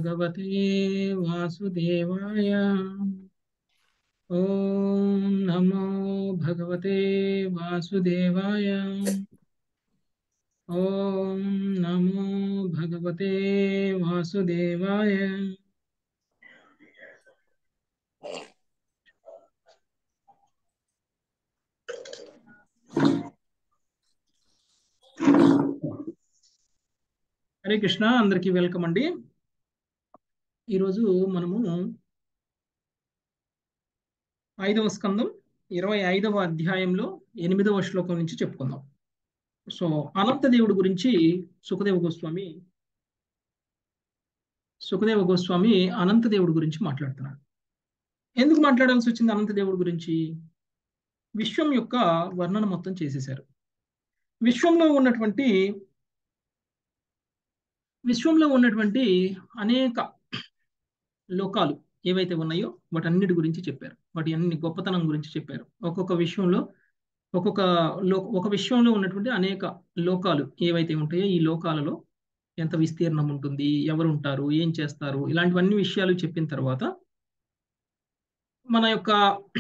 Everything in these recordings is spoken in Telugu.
భగవతే వాసుదేవాయ ఓం నమో భగవతే వాసుదేవాయ ఓం నమో భగవతే వాసుదేవాయ హరే కృష్ణ అందరికీ వెల్కమ్ అండి ఈరోజు మనము ఐదవ స్కందం ఇరవై ఐదవ అధ్యాయంలో ఎనిమిదవ శ్లోకం నుంచి చెప్పుకుందాం సో అనంతదేవుడి గురించి సుఖదేవ గోస్వామి సుఖదేవ గోస్వామి అనంతదేవుడి గురించి మాట్లాడుతున్నాడు ఎందుకు మాట్లాడాల్సి వచ్చింది అనంతదేవుడి గురించి విశ్వం యొక్క వర్ణన మొత్తం చేసేశారు విశ్వంలో ఉన్నటువంటి విశ్వంలో ఉన్నటువంటి అనేక లోకాలు ఏవైతే ఉన్నాయో వాటన్నిటి గురించి చెప్పారు వాటి అన్ని గొప్పతనం గురించి చెప్పారు ఒక్కొక్క విశ్వంలో ఒక్కొక్క లో ఒక విశ్వంలో ఉన్నటువంటి అనేక లోకాలు ఏవైతే ఉంటాయో ఈ లోకాలలో ఎంత విస్తీర్ణం ఉంటుంది ఎవరు ఉంటారు ఏం చేస్తారు ఇలాంటివన్నీ విషయాలు చెప్పిన తర్వాత మన యొక్క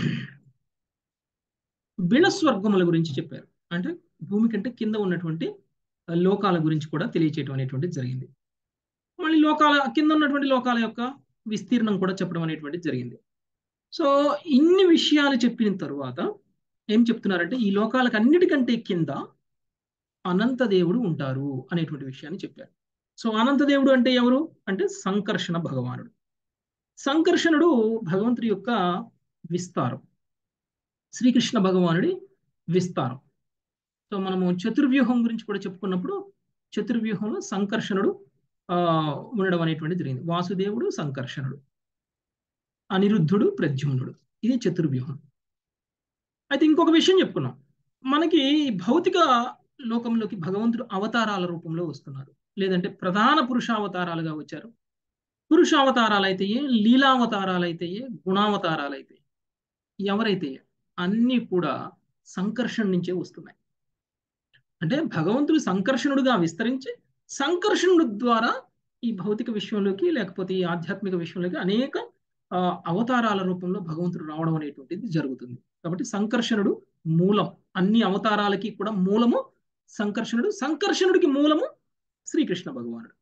బిళస్వర్గముల గురించి చెప్పారు అంటే భూమి కంటే కింద ఉన్నటువంటి లోకాల గురించి కూడా తెలియచేయటం అనేటువంటిది జరిగింది మళ్ళీ లోకాల కింద ఉన్నటువంటి లోకాల యొక్క విస్తీర్ణం కూడా చెప్పడం అనేటువంటిది జరిగింది సో ఇన్ని విషయాలు చెప్పిన తరువాత ఏం చెప్తున్నారంటే ఈ లోకాలకు అన్నిటికంటే కింద అనంతదేవుడు ఉంటారు అనేటువంటి విషయాన్ని చెప్పారు సో అనంతదేవుడు అంటే ఎవరు అంటే సంకర్షణ భగవానుడు సంకర్షణుడు భగవంతుడి యొక్క విస్తారం శ్రీకృష్ణ భగవానుడి విస్తారం సో మనము చతుర్వ్యూహం గురించి కూడా చెప్పుకున్నప్పుడు చతుర్వ్యూహంలో సంకర్షణుడు ఆ ఉండడం అనేటువంటి జరిగింది వాసుదేవుడు సంకర్షణుడు అనిరుద్ధుడు ప్రద్యుమ్నుడు ఇది చతుర్వ్యూహం అయితే ఇంకొక విషయం చెప్పుకున్నాం మనకి భౌతిక లోకంలోకి భగవంతుడు అవతారాల రూపంలో వస్తున్నారు లేదంటే ప్రధాన పురుషావతారాలుగా వచ్చారు పురుషావతారాలు అయితే లీలావతారాలు అయితే గుణావతారాలు అయితే ఎవరైతే అన్నీ కూడా సంకర్షణ నుంచే వస్తున్నాయి అంటే భగవంతుడు సంకర్షణుడుగా విస్తరించి సంకర్షణుడు ద్వారా ఈ భౌతిక విశ్వంలోకి లేకపోతే ఈ ఆధ్యాత్మిక విశ్వంలోకి అనేక అవతారాల రూపంలో భగవంతుడు రావడం అనేటువంటిది జరుగుతుంది కాబట్టి సంకర్షణుడు మూలం అన్ని అవతారాలకి కూడా మూలము సంకర్షణుడు సంకర్షణుడికి మూలము శ్రీకృష్ణ భగవానుడు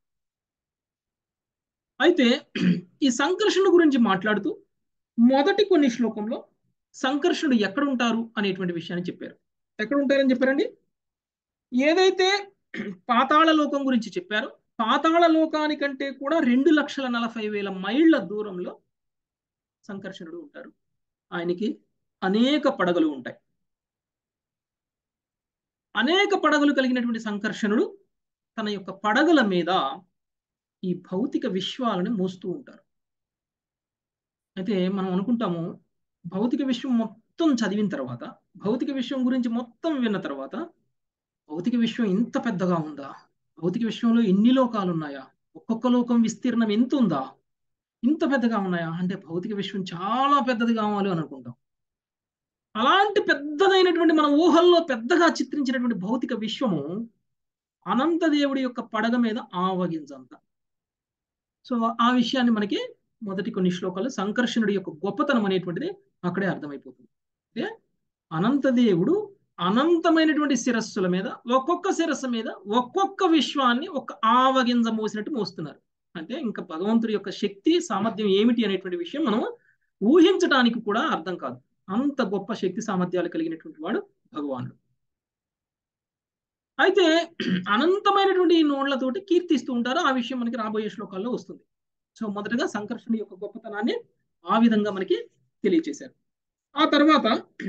అయితే ఈ సంకర్షణుడు గురించి మాట్లాడుతూ మొదటి కొన్ని శ్లోకంలో సంకర్షణుడు ఎక్కడ ఉంటారు అనేటువంటి విషయాన్ని చెప్పారు ఎక్కడ ఉంటారని చెప్పారండి ఏదైతే పాతాళ లోకం గురించి చెప్పారో పాతాళ లోకానికంటే కూడా రెండు లక్షల నలభై వేల మైళ్ళ దూరంలో సంకర్షణుడు ఉంటారు ఆయనకి అనేక పడగలు ఉంటాయి అనేక పడగలు కలిగినటువంటి సంకర్షణుడు తన యొక్క పడగల మీద ఈ భౌతిక విశ్వాలను మోస్తూ ఉంటారు అయితే మనం అనుకుంటాము భౌతిక విశ్వం మొత్తం చదివిన తర్వాత భౌతిక విశ్వం గురించి మొత్తం విన్న తర్వాత భౌతిక విశ్వం ఇంత పెద్దగా ఉందా భౌతిక విశ్వంలో ఎన్ని లోకాలు ఉన్నాయా ఒక్కొక్క లోకం విస్తీర్ణం ఎంత ఉందా ఇంత పెద్దగా ఉన్నాయా అంటే భౌతిక విశ్వం చాలా పెద్దది కావాలి అని అనుకుంటాం అలాంటి పెద్దదైనటువంటి మన ఊహల్లో పెద్దగా చిత్రించినటువంటి భౌతిక విశ్వము అనంతదేవుడి యొక్క పడగ మీద ఆవగించంత సో ఆ విషయాన్ని మనకి మొదటి కొన్ని శ్లోకాలు సంకర్షణుడి యొక్క గొప్పతనం అనేటువంటిది అక్కడే అర్థమైపోతుంది అంటే అనంతదేవుడు అనంతమైనటువంటి శిరస్సుల మీద ఒక్కొక్క శిరస్సు మీద ఒక్కొక్క విశ్వాన్ని ఒక ఆవగింజ మోసినట్టు మోస్తున్నారు అంటే ఇంకా భగవంతుడి యొక్క శక్తి సామర్థ్యం ఏమిటి అనేటువంటి విషయం మనం ఊహించడానికి కూడా అర్థం కాదు అంత గొప్ప శక్తి సామర్థ్యాలు కలిగినటువంటి వాడు భగవానుడు అయితే అనంతమైనటువంటి నోళ్లతోటి కీర్తిస్తూ ఉంటారు ఆ విషయం మనకి రాబోయే శ్లోకాల్లో వస్తుంది సో మొదటగా సంకర్షణ యొక్క గొప్పతనాన్ని ఆ విధంగా మనకి తెలియచేశారు ఆ తర్వాత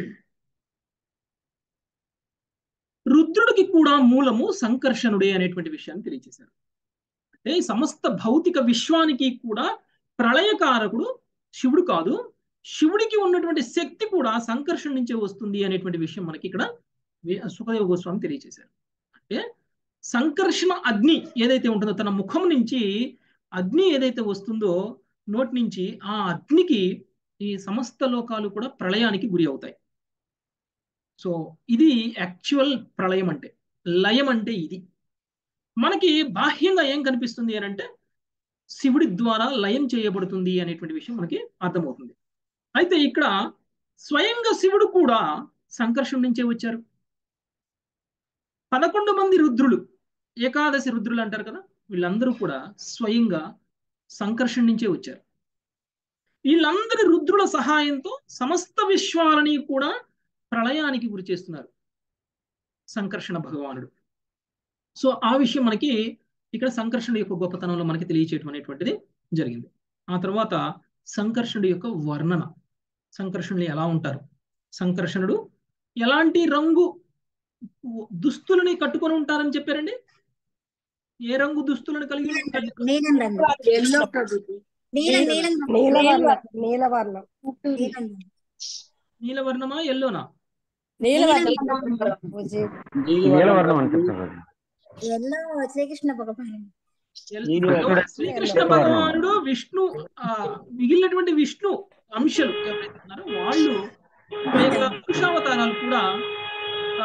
రుద్రుడికి కూడా మూలము సంకర్షణుడే అనేటువంటి విషయాన్ని తెలియచేశారు అంటే సమస్త భౌతిక విశ్వానికి కూడా ప్రళయకారకుడు శివుడు కాదు శివుడికి ఉన్నటువంటి శక్తి కూడా సంకర్షణ నుంచే వస్తుంది అనేటువంటి విషయం మనకి ఇక్కడ సుఖదేవ గోస్వామి తెలియచేశారు అంటే సంకర్షణ అగ్ని ఏదైతే ఉంటుందో తన ముఖం నుంచి అగ్ని ఏదైతే వస్తుందో నోటి నుంచి ఆ అగ్నికి ఈ సమస్త లోకాలు కూడా ప్రళయానికి గురి అవుతాయి సో ఇది యాక్చువల్ ప్రళయం అంటే లయం అంటే ఇది మనకి బాహ్యంగా ఏం కనిపిస్తుంది అని అంటే శివుడి ద్వారా లయం చేయబడుతుంది అనేటువంటి విషయం మనకి అర్థమవుతుంది అయితే ఇక్కడ స్వయంగా శివుడు కూడా సంకర్షణ నుంచే వచ్చారు పదకొండు మంది రుద్రులు ఏకాదశి రుద్రులు అంటారు కదా వీళ్ళందరూ కూడా స్వయంగా సంకర్షణ నుంచే వచ్చారు వీళ్ళందరి రుద్రుల సహాయంతో సమస్త విశ్వాలని కూడా ప్రళయానికి గురి చేస్తున్నారు సంకర్షణ భగవానుడు సో ఆ విషయం మనకి ఇక్కడ సంకర్షణ యొక్క గొప్పతనంలో మనకి తెలియచేయటం అనేటువంటిది జరిగింది ఆ తర్వాత సంకర్షణుడు యొక్క వర్ణన సంకర్షణులు ఎలా ఉంటారు సంకర్షణుడు ఎలాంటి రంగు దుస్తులని కట్టుకొని ఉంటారని చెప్పారండి ఏ రంగు దుస్తులను కలిగి ఉంటారు నీలం రంగు ఎల్లో ప్రభుజీ నీలం నీలం రంగు. నీలవర్ణం నీలవర్ణం నీలం రంగు. నీలవర్ణమా ఎల్లోనా నీలవర్ణం ప్రభుజీ నీలవర్ణం అనిపిస్తుంది ఎల్లో శ్రీకృష్ణ భగవాన్ ఎల్- నీలివర్ణం. శ్రీకృష్ణ భగవానుడు విష్ణు ఆ, మిగిలినటువంటి విష్ణు అంశలు ఎవరైతే ఉన్నారో వాళ్ళు ఆ యొక్క పురుషావతారాలు కూడా ఆ,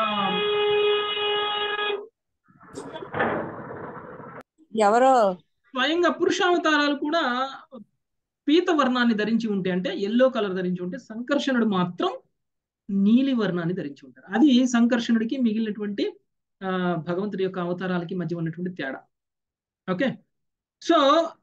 ఎవరో స్వయంగా పురుషావతారాలు కూడా పీత వర్ణాన్ని ధరించి ఉంటే అంటే ఎల్లో కలర్ ధరించి ఉంటే సంకర్షణుడు మాత్రం నీలి వర్ణాన్ని ధరించి ఉంటారు అది సంకర్షణుడికి మిగిలినటువంటి ఆ భగవంతుడి యొక్క అవతారాలకి మధ్య ఉన్నటువంటి తేడా ఓకే సో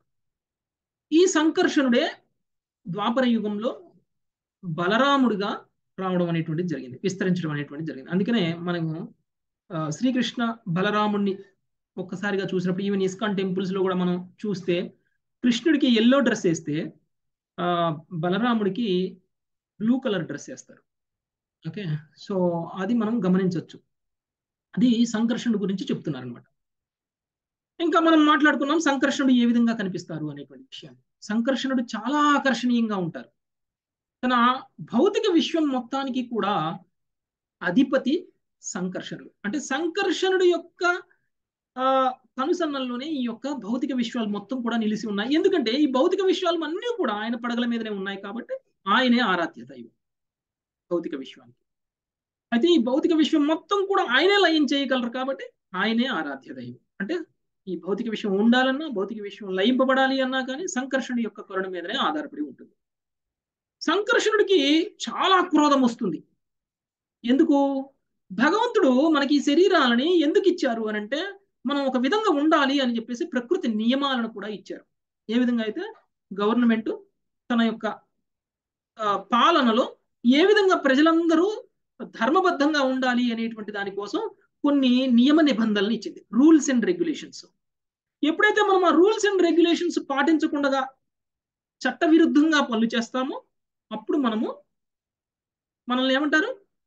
ఈ సంకర్షణుడే ద్వాపర యుగంలో బలరాముడిగా రావడం అనేటువంటిది జరిగింది విస్తరించడం అనేటువంటిది జరిగింది అందుకనే మనము ఆ, శ్రీకృష్ణ బలరాముడిని ఒక్కసారిగా చూసినప్పుడు ఈవెన్ ఇస్కాన్ టెంపుల్స్ లో కూడా మనం చూస్తే కృష్ణుడికి ఎల్లో డ్రెస్ వేస్తే ఆ బలరాముడికి బ్లూ కలర్ డ్రెస్ వేస్తారు ఓకే సో అది మనం గమనించవచ్చు అది సంకర్షణుడు గురించి చెప్తున్నారు అనమాట ఇంకా మనం మాట్లాడుకున్నాం సంకర్షణుడు ఏ విధంగా కనిపిస్తారు అనేటువంటి విషయాన్ని సంకర్షణుడు చాలా ఆకర్షణీయంగా ఉంటారు తన భౌతిక విశ్వం మొత్తానికి కూడా అధిపతి సంకర్షణుడు అంటే సంకర్షణుడు యొక్క ఆ కనుసన్నల్లోనే ఈ యొక్క భౌతిక విశ్వాలు మొత్తం కూడా నిలిచి ఉన్నాయి ఎందుకంటే ఈ భౌతిక విశ్వాలు అన్నీ కూడా ఆయన పడగల మీదనే ఉన్నాయి కాబట్టి ఆయనే ఆరాధ్య దైవం భౌతిక విశ్వానికి అయితే ఈ భౌతిక విశ్వం మొత్తం కూడా ఆయనే లయం చేయగలరు కాబట్టి ఆయనే ఆరాధ్య దైవం అంటే ఈ భౌతిక విశ్వం ఉండాలన్నా భౌతిక విశ్వం లయింపబడాలి అన్నా కానీ సంకర్షణుడి యొక్క కరుణ మీదనే ఆధారపడి ఉంటుంది సంకర్షణుడికి చాలా క్రోధం వస్తుంది ఎందుకు భగవంతుడు మనకి ఈ శరీరాలని ఎందుకు ఇచ్చారు అని అంటే మనం ఒక విధంగా ఉండాలి అని చెప్పేసి ప్రకృతి నియమాలను కూడా ఇచ్చారు ఏ విధంగా అయితే గవర్నమెంట్ తన యొక్క ఆ, పాలనలో ఏ విధంగా ప్రజలందరూ ధర్మబద్ధంగా ఉండాలి అనేటువంటి దానికోసం కొన్ని నియమ నిబంధనలు ఇచ్చింది రూల్స్ అండ్ రెగ్యులేషన్స్ ఎప్పుడైతే మనం ఆ రూల్స్ అండ్ రెగ్యులేషన్స్ పాటించకుండా చట్ట విరుద్ధంగా పనులు చేస్తామో అప్పుడు మనము మనల్ని ఏమంటారు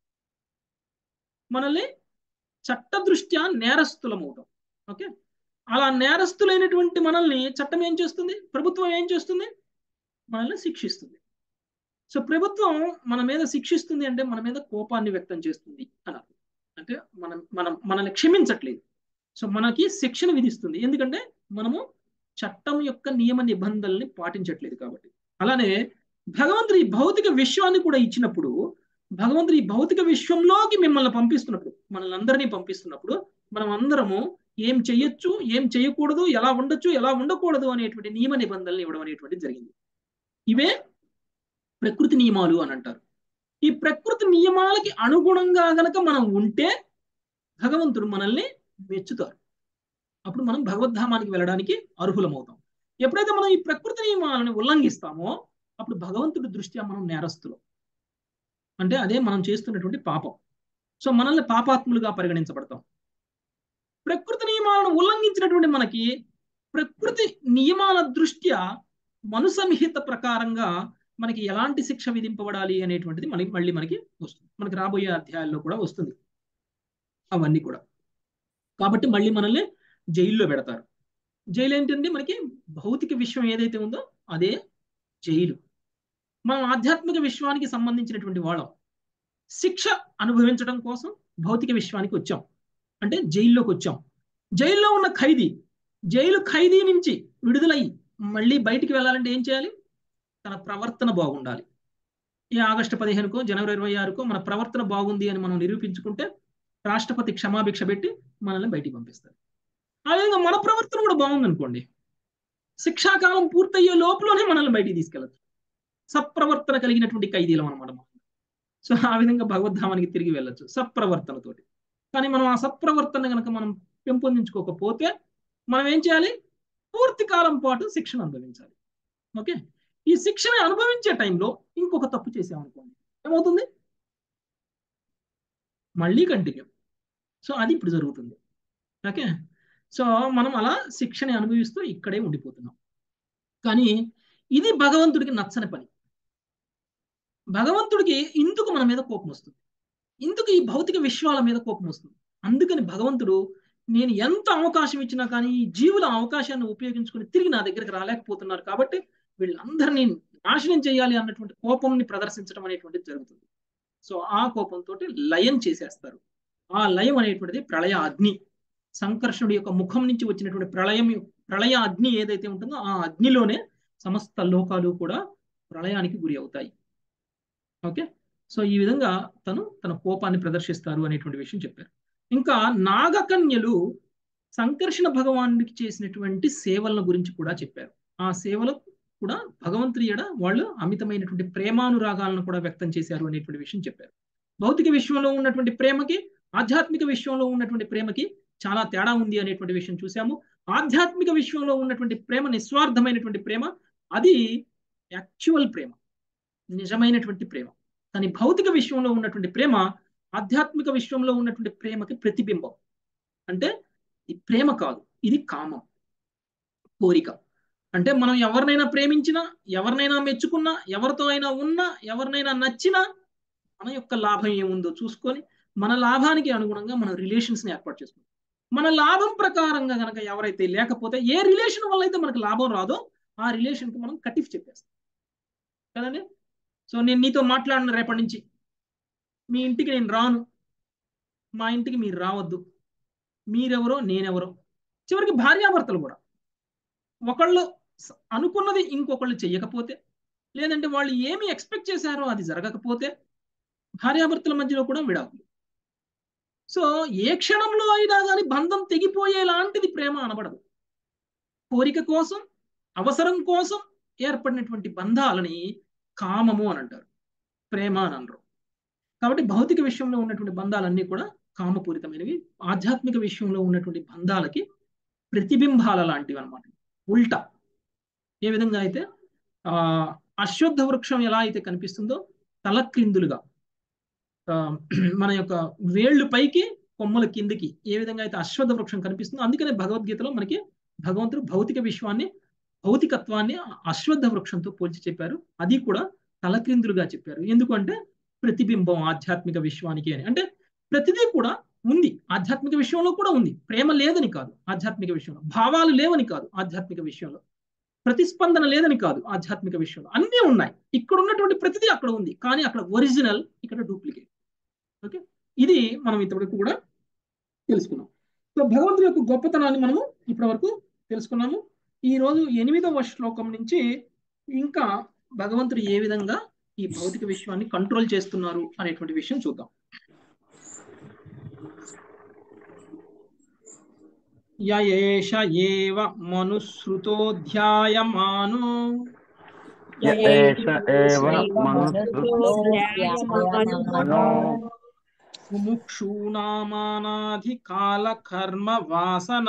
మనల్ని చట్ట దృష్ట్యా నేరస్తులమవుతాం ఓకే అలా నేరస్తులైనటువంటి మనల్ని చట్టం ఏం చేస్తుంది ప్రభుత్వం ఏం చేస్తుంది మనల్ని శిక్షిస్తుంది సో ప్రభుత్వం మన మీద శిక్షిస్తుంది అంటే మన మీద కోపాన్ని వ్యక్తం చేస్తుంది అని అర్థం. అంటే మనం మనం మనల్ని క్షమించట్లేదు సో మనకి శిక్షణ విధిస్తుంది ఎందుకంటే మనము చట్టం యొక్క నియమ నిబంధనల్ని పాటించట్లేదు కాబట్టి అలానే భగవంతుడు ఈ భౌతిక విశ్వాన్ని కూడా ఇచ్చినప్పుడు భగవంతుడు ఈ భౌతిక విశ్వంలోకి మిమ్మల్ని పంపిస్తున్నప్పుడు మనల్ని అందరినీ పంపిస్తున్నప్పుడు మనం అందరము ఏం చెయ్యొచ్చు ఏం చేయకూడదు ఎలా ఉండొచ్చు ఎలా ఉండకూడదు అనేటువంటి నియమ నిబంధనలు ఇవ్వడం అనేటువంటిది జరిగింది ఇవే ప్రకృతి నియమాలు అని అంటారు ఈ ప్రకృతి నియమాలకి అనుగుణంగా గనక మనం ఉంటే భగవంతుడు మనల్ని మెచ్చుతారు అప్పుడు మనం భగవద్ధామానికి వెళ్ళడానికి అర్హులమవుతాం ఎప్పుడైతే మనం ఈ ప్రకృతి నియమాలను ఉల్లంఘిస్తామో అప్పుడు భగవంతుడి దృష్ట్యా మనం నేరస్తులం అంటే అదే మనం చేస్తున్నటువంటి పాపం సో మనల్ని పాపాత్ములుగా పరిగణించబడతాం ప్రకృతి నియమాలను ఉల్లంఘించినటువంటి మనకి ప్రకృతి నియమాల దృష్ట్యా మనుసంహిత ప్రకారంగా మనకి ఎలాంటి శిక్ష విధింపబడాలి అనేటువంటిది మనకి మళ్ళీ మనకి వస్తుంది మనకి రాబోయే అధ్యాయాల్లో కూడా వస్తుంది అవన్నీ కూడా కాబట్టి మళ్ళీ మనల్ని జైల్లో పెడతారు జైలు ఏంటంటే మనకి భౌతిక విశ్వం ఏదైతే ఉందో అదే జైలు మనం ఆధ్యాత్మిక విశ్వానికి సంబంధించినటువంటి వాళ్ళం శిక్ష అనుభవించడం కోసం భౌతిక విశ్వానికి వచ్చాం అంటే జైల్లోకి వచ్చాం జైల్లో ఉన్న ఖైదీ జైలు ఖైదీ నుంచి విడుదలై మళ్ళీ బయటికి వెళ్ళాలంటే ఏం చేయాలి తన ప్రవర్తన బాగుండాలి ఈ ఆగస్టు పదిహేనుకో జనవరి ఇరవై ఆరుకో మన ప్రవర్తన బాగుంది అని మనం నిరూపించుకుంటే రాష్ట్రపతి క్షమాభిక్ష పెట్టి మనల్ని బయటికి పంపిస్తారు ఆ విధంగా మన ప్రవర్తన కూడా బాగుంది అనుకోండి శిక్షాకాలం పూర్తయ్యే లోపలనే మనల్ని బయటికి తీసుకెళ్ళచ్చు సత్ప్రవర్తన కలిగినటువంటి ఖైదీలం అనమాట మనం సో ఆ విధంగా భగవద్ధామానికి తిరిగి వెళ్ళొచ్చు సత్ప్రవర్తనతోటి కానీ మనం ఆ సత్ప్రవర్తన కనుక మనం పెంపొందించుకోకపోతే మనం ఏం చేయాలి పూర్తి కాలం పాటు శిక్షణ అనుభవించాలి ఓకే ఈ శిక్షణ అనుభవించే టైంలో ఇంకొక తప్పు చేసామనుకోండి ఏమవుతుంది మళ్ళీ కంటిన్యూ సో అది ఇప్పుడు జరుగుతుంది ఓకే సో మనం అలా శిక్షణ అనుభవిస్తూ ఇక్కడే ఉండిపోతున్నాం కానీ ఇది భగవంతుడికి నచ్చని పని భగవంతుడికి ఇందుకు మన మీద కోపం వస్తుంది ఇందుకు ఈ భౌతిక విశ్వాల మీద కోపం వస్తుంది అందుకని భగవంతుడు నేను ఎంత అవకాశం ఇచ్చినా కానీ ఈ జీవుల అవకాశాన్ని ఉపయోగించుకుని తిరిగి నా దగ్గరికి రాలేకపోతున్నారు కాబట్టి వీళ్ళందరినీ నాశనం చేయాలి అన్నటువంటి కోపంని ప్రదర్శించడం అనేటువంటిది జరుగుతుంది సో ఆ కోపంతో లయం చేసేస్తారు ఆ లయం అనేటువంటిది ప్రళయ అగ్ని సంకర్షణుడి యొక్క ముఖం నుంచి వచ్చినటువంటి ప్రళయం ప్రళయ అగ్ని ఏదైతే ఉంటుందో ఆ అగ్నిలోనే సమస్త లోకాలు కూడా ప్రళయానికి గురి అవుతాయి ఓకే సో ఈ విధంగా తను తన కోపాన్ని ప్రదర్శిస్తారు అనేటువంటి విషయం చెప్పారు ఇంకా నాగకన్యలు సంకర్షణ భగవానుడికి చేసినటువంటి సేవల గురించి కూడా చెప్పారు ఆ సేవలు కూడా భగవంతుడి ఎడ వాళ్ళు అమితమైనటువంటి ప్రేమానురాగాలను కూడా వ్యక్తం చేశారు అనేటువంటి విషయం చెప్పారు భౌతిక విశ్వంలో ఉన్నటువంటి ప్రేమకి ఆధ్యాత్మిక విశ్వంలో ఉన్నటువంటి ప్రేమకి చాలా తేడా ఉంది అనేటువంటి విషయం చూసాము ఆధ్యాత్మిక విశ్వంలో ఉన్నటువంటి ప్రేమ నిస్వార్థమైనటువంటి ప్రేమ అది యాక్చువల్ ప్రేమ నిజమైనటువంటి ప్రేమ కానీ భౌతిక విశ్వంలో ఉన్నటువంటి ప్రేమ ఆధ్యాత్మిక విశ్వంలో ఉన్నటువంటి ప్రేమకి ప్రతిబింబం అంటే ఇది ప్రేమ కాదు ఇది కామం కోరిక అంటే మనం ఎవరినైనా ప్రేమించినా ఎవరినైనా మెచ్చుకున్నా ఎవరితో అయినా ఉన్నా ఎవరినైనా నచ్చినా మన యొక్క లాభం ఏముందో చూసుకొని మన లాభానికి అనుగుణంగా మనం రిలేషన్స్ ని ఏర్పాటు చేసుకుంటాం మన లాభం ప్రకారంగా కనుక ఎవరైతే లేకపోతే ఏ రిలేషన్ వల్ల అయితే మనకు లాభం రాదో ఆ రిలేషన్ కి మనం కట్టిఫ్ చెప్పేస్తాం కదండి సో నేను నీతో మాట్లాడిన రేపటి నుంచి మీ ఇంటికి నేను రాను మా ఇంటికి మీరు రావద్దు మీరెవరో నేనెవరో చివరికి భార్యాభర్తలు కూడా ఒకళ్ళు అనుకున్నది ఇంకొకళ్ళు చెయ్యకపోతే లేదంటే వాళ్ళు ఏమి ఎక్స్పెక్ట్ చేశారో అది జరగకపోతే భార్యాభర్తల మధ్యలో కూడా విడాకులు సో ఏ క్షణంలో అయినా కానీ బంధం తెగిపోయేలాంటిది ప్రేమ అనబడదు కోరిక కోసం అవసరం కోసం ఏర్పడినటువంటి బంధాలని కామము అని అంటారు ప్రేమ అని అనరు కాబట్టి భౌతిక విషయంలో ఉన్నటువంటి బంధాలన్నీ కూడా కామపూరితమైనవి ఆధ్యాత్మిక విషయంలో ఉన్నటువంటి బంధాలకి ప్రతిబింబాల లాంటివి అనమాట ఉల్టా ఏ విధంగా అయితే ఆ అశ్వత్థ వృక్షం ఎలా అయితే కనిపిస్తుందో తలక్రిందులుగా మన యొక్క వేళ్ళు పైకి కొమ్మల కిందికి ఏ విధంగా అయితే అశ్వత్థ వృక్షం కనిపిస్తుందో అందుకనే భగవద్గీతలో మనకి భగవంతుడు భౌతిక విశ్వాన్ని భౌతికత్వాన్ని అశ్వత్థ వృక్షంతో పోల్చి చెప్పారు అది కూడా తలక్రిందులుగా చెప్పారు ఎందుకంటే ప్రతిబింబం ఆధ్యాత్మిక విశ్వానికి అని అంటే ప్రతిదీ కూడా ఉంది ఆధ్యాత్మిక విషయంలో కూడా ఉంది ప్రేమ లేదని కాదు ఆధ్యాత్మిక విషయంలో భావాలు లేవని కాదు ఆధ్యాత్మిక విషయంలో ప్రతిస్పందన లేదని కాదు ఆధ్యాత్మిక విషయంలో అన్నీ ఉన్నాయి ఇక్కడ ఉన్నటువంటి ప్రతిదీ అక్కడ ఉంది కానీ అక్కడ ఒరిజినల్ ఇక్కడ డూప్లికేట్ ఓకే ఇది మనం ఇంతవరకు కూడా తెలుసుకున్నాం సో భగవంతుడి యొక్క గొప్పతనాన్ని మనము ఇప్పటి వరకు తెలుసుకున్నాము ఈ రోజు ఎనిమిదవ శ్లోకం నుంచి ఇంకా భగవంతుడు ఏ విధంగా ఈ భౌతిక విశ్వాన్ని కంట్రోల్ చేస్తున్నారు అనేటువంటి విషయం చూద్దాం యయేష ఏవ మనుసృతోధ్యాయమానో ఏష ఏవ మనుసృతో ముముక్షూనామానాధికాల కర్మ వాసన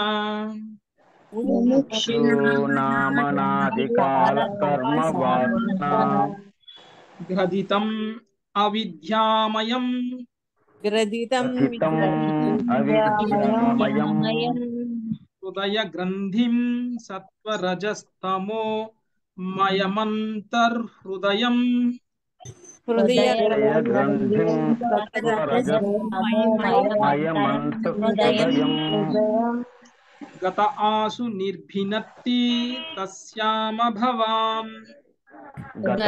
నామనాధికాల కర్మ వాసన గ్రథితం అవిద్యామయం గ్రథితం హితం అవిద్యామయం హృదయ గ్రంథిం సత్వరజస్తమో మయమంతర్హృదయం హృదయ హృదయ గ్రంథిం సత్వరజమయమంతృదయం గత ఆసు నిర్భినత్తి తస్యామ భవాం గత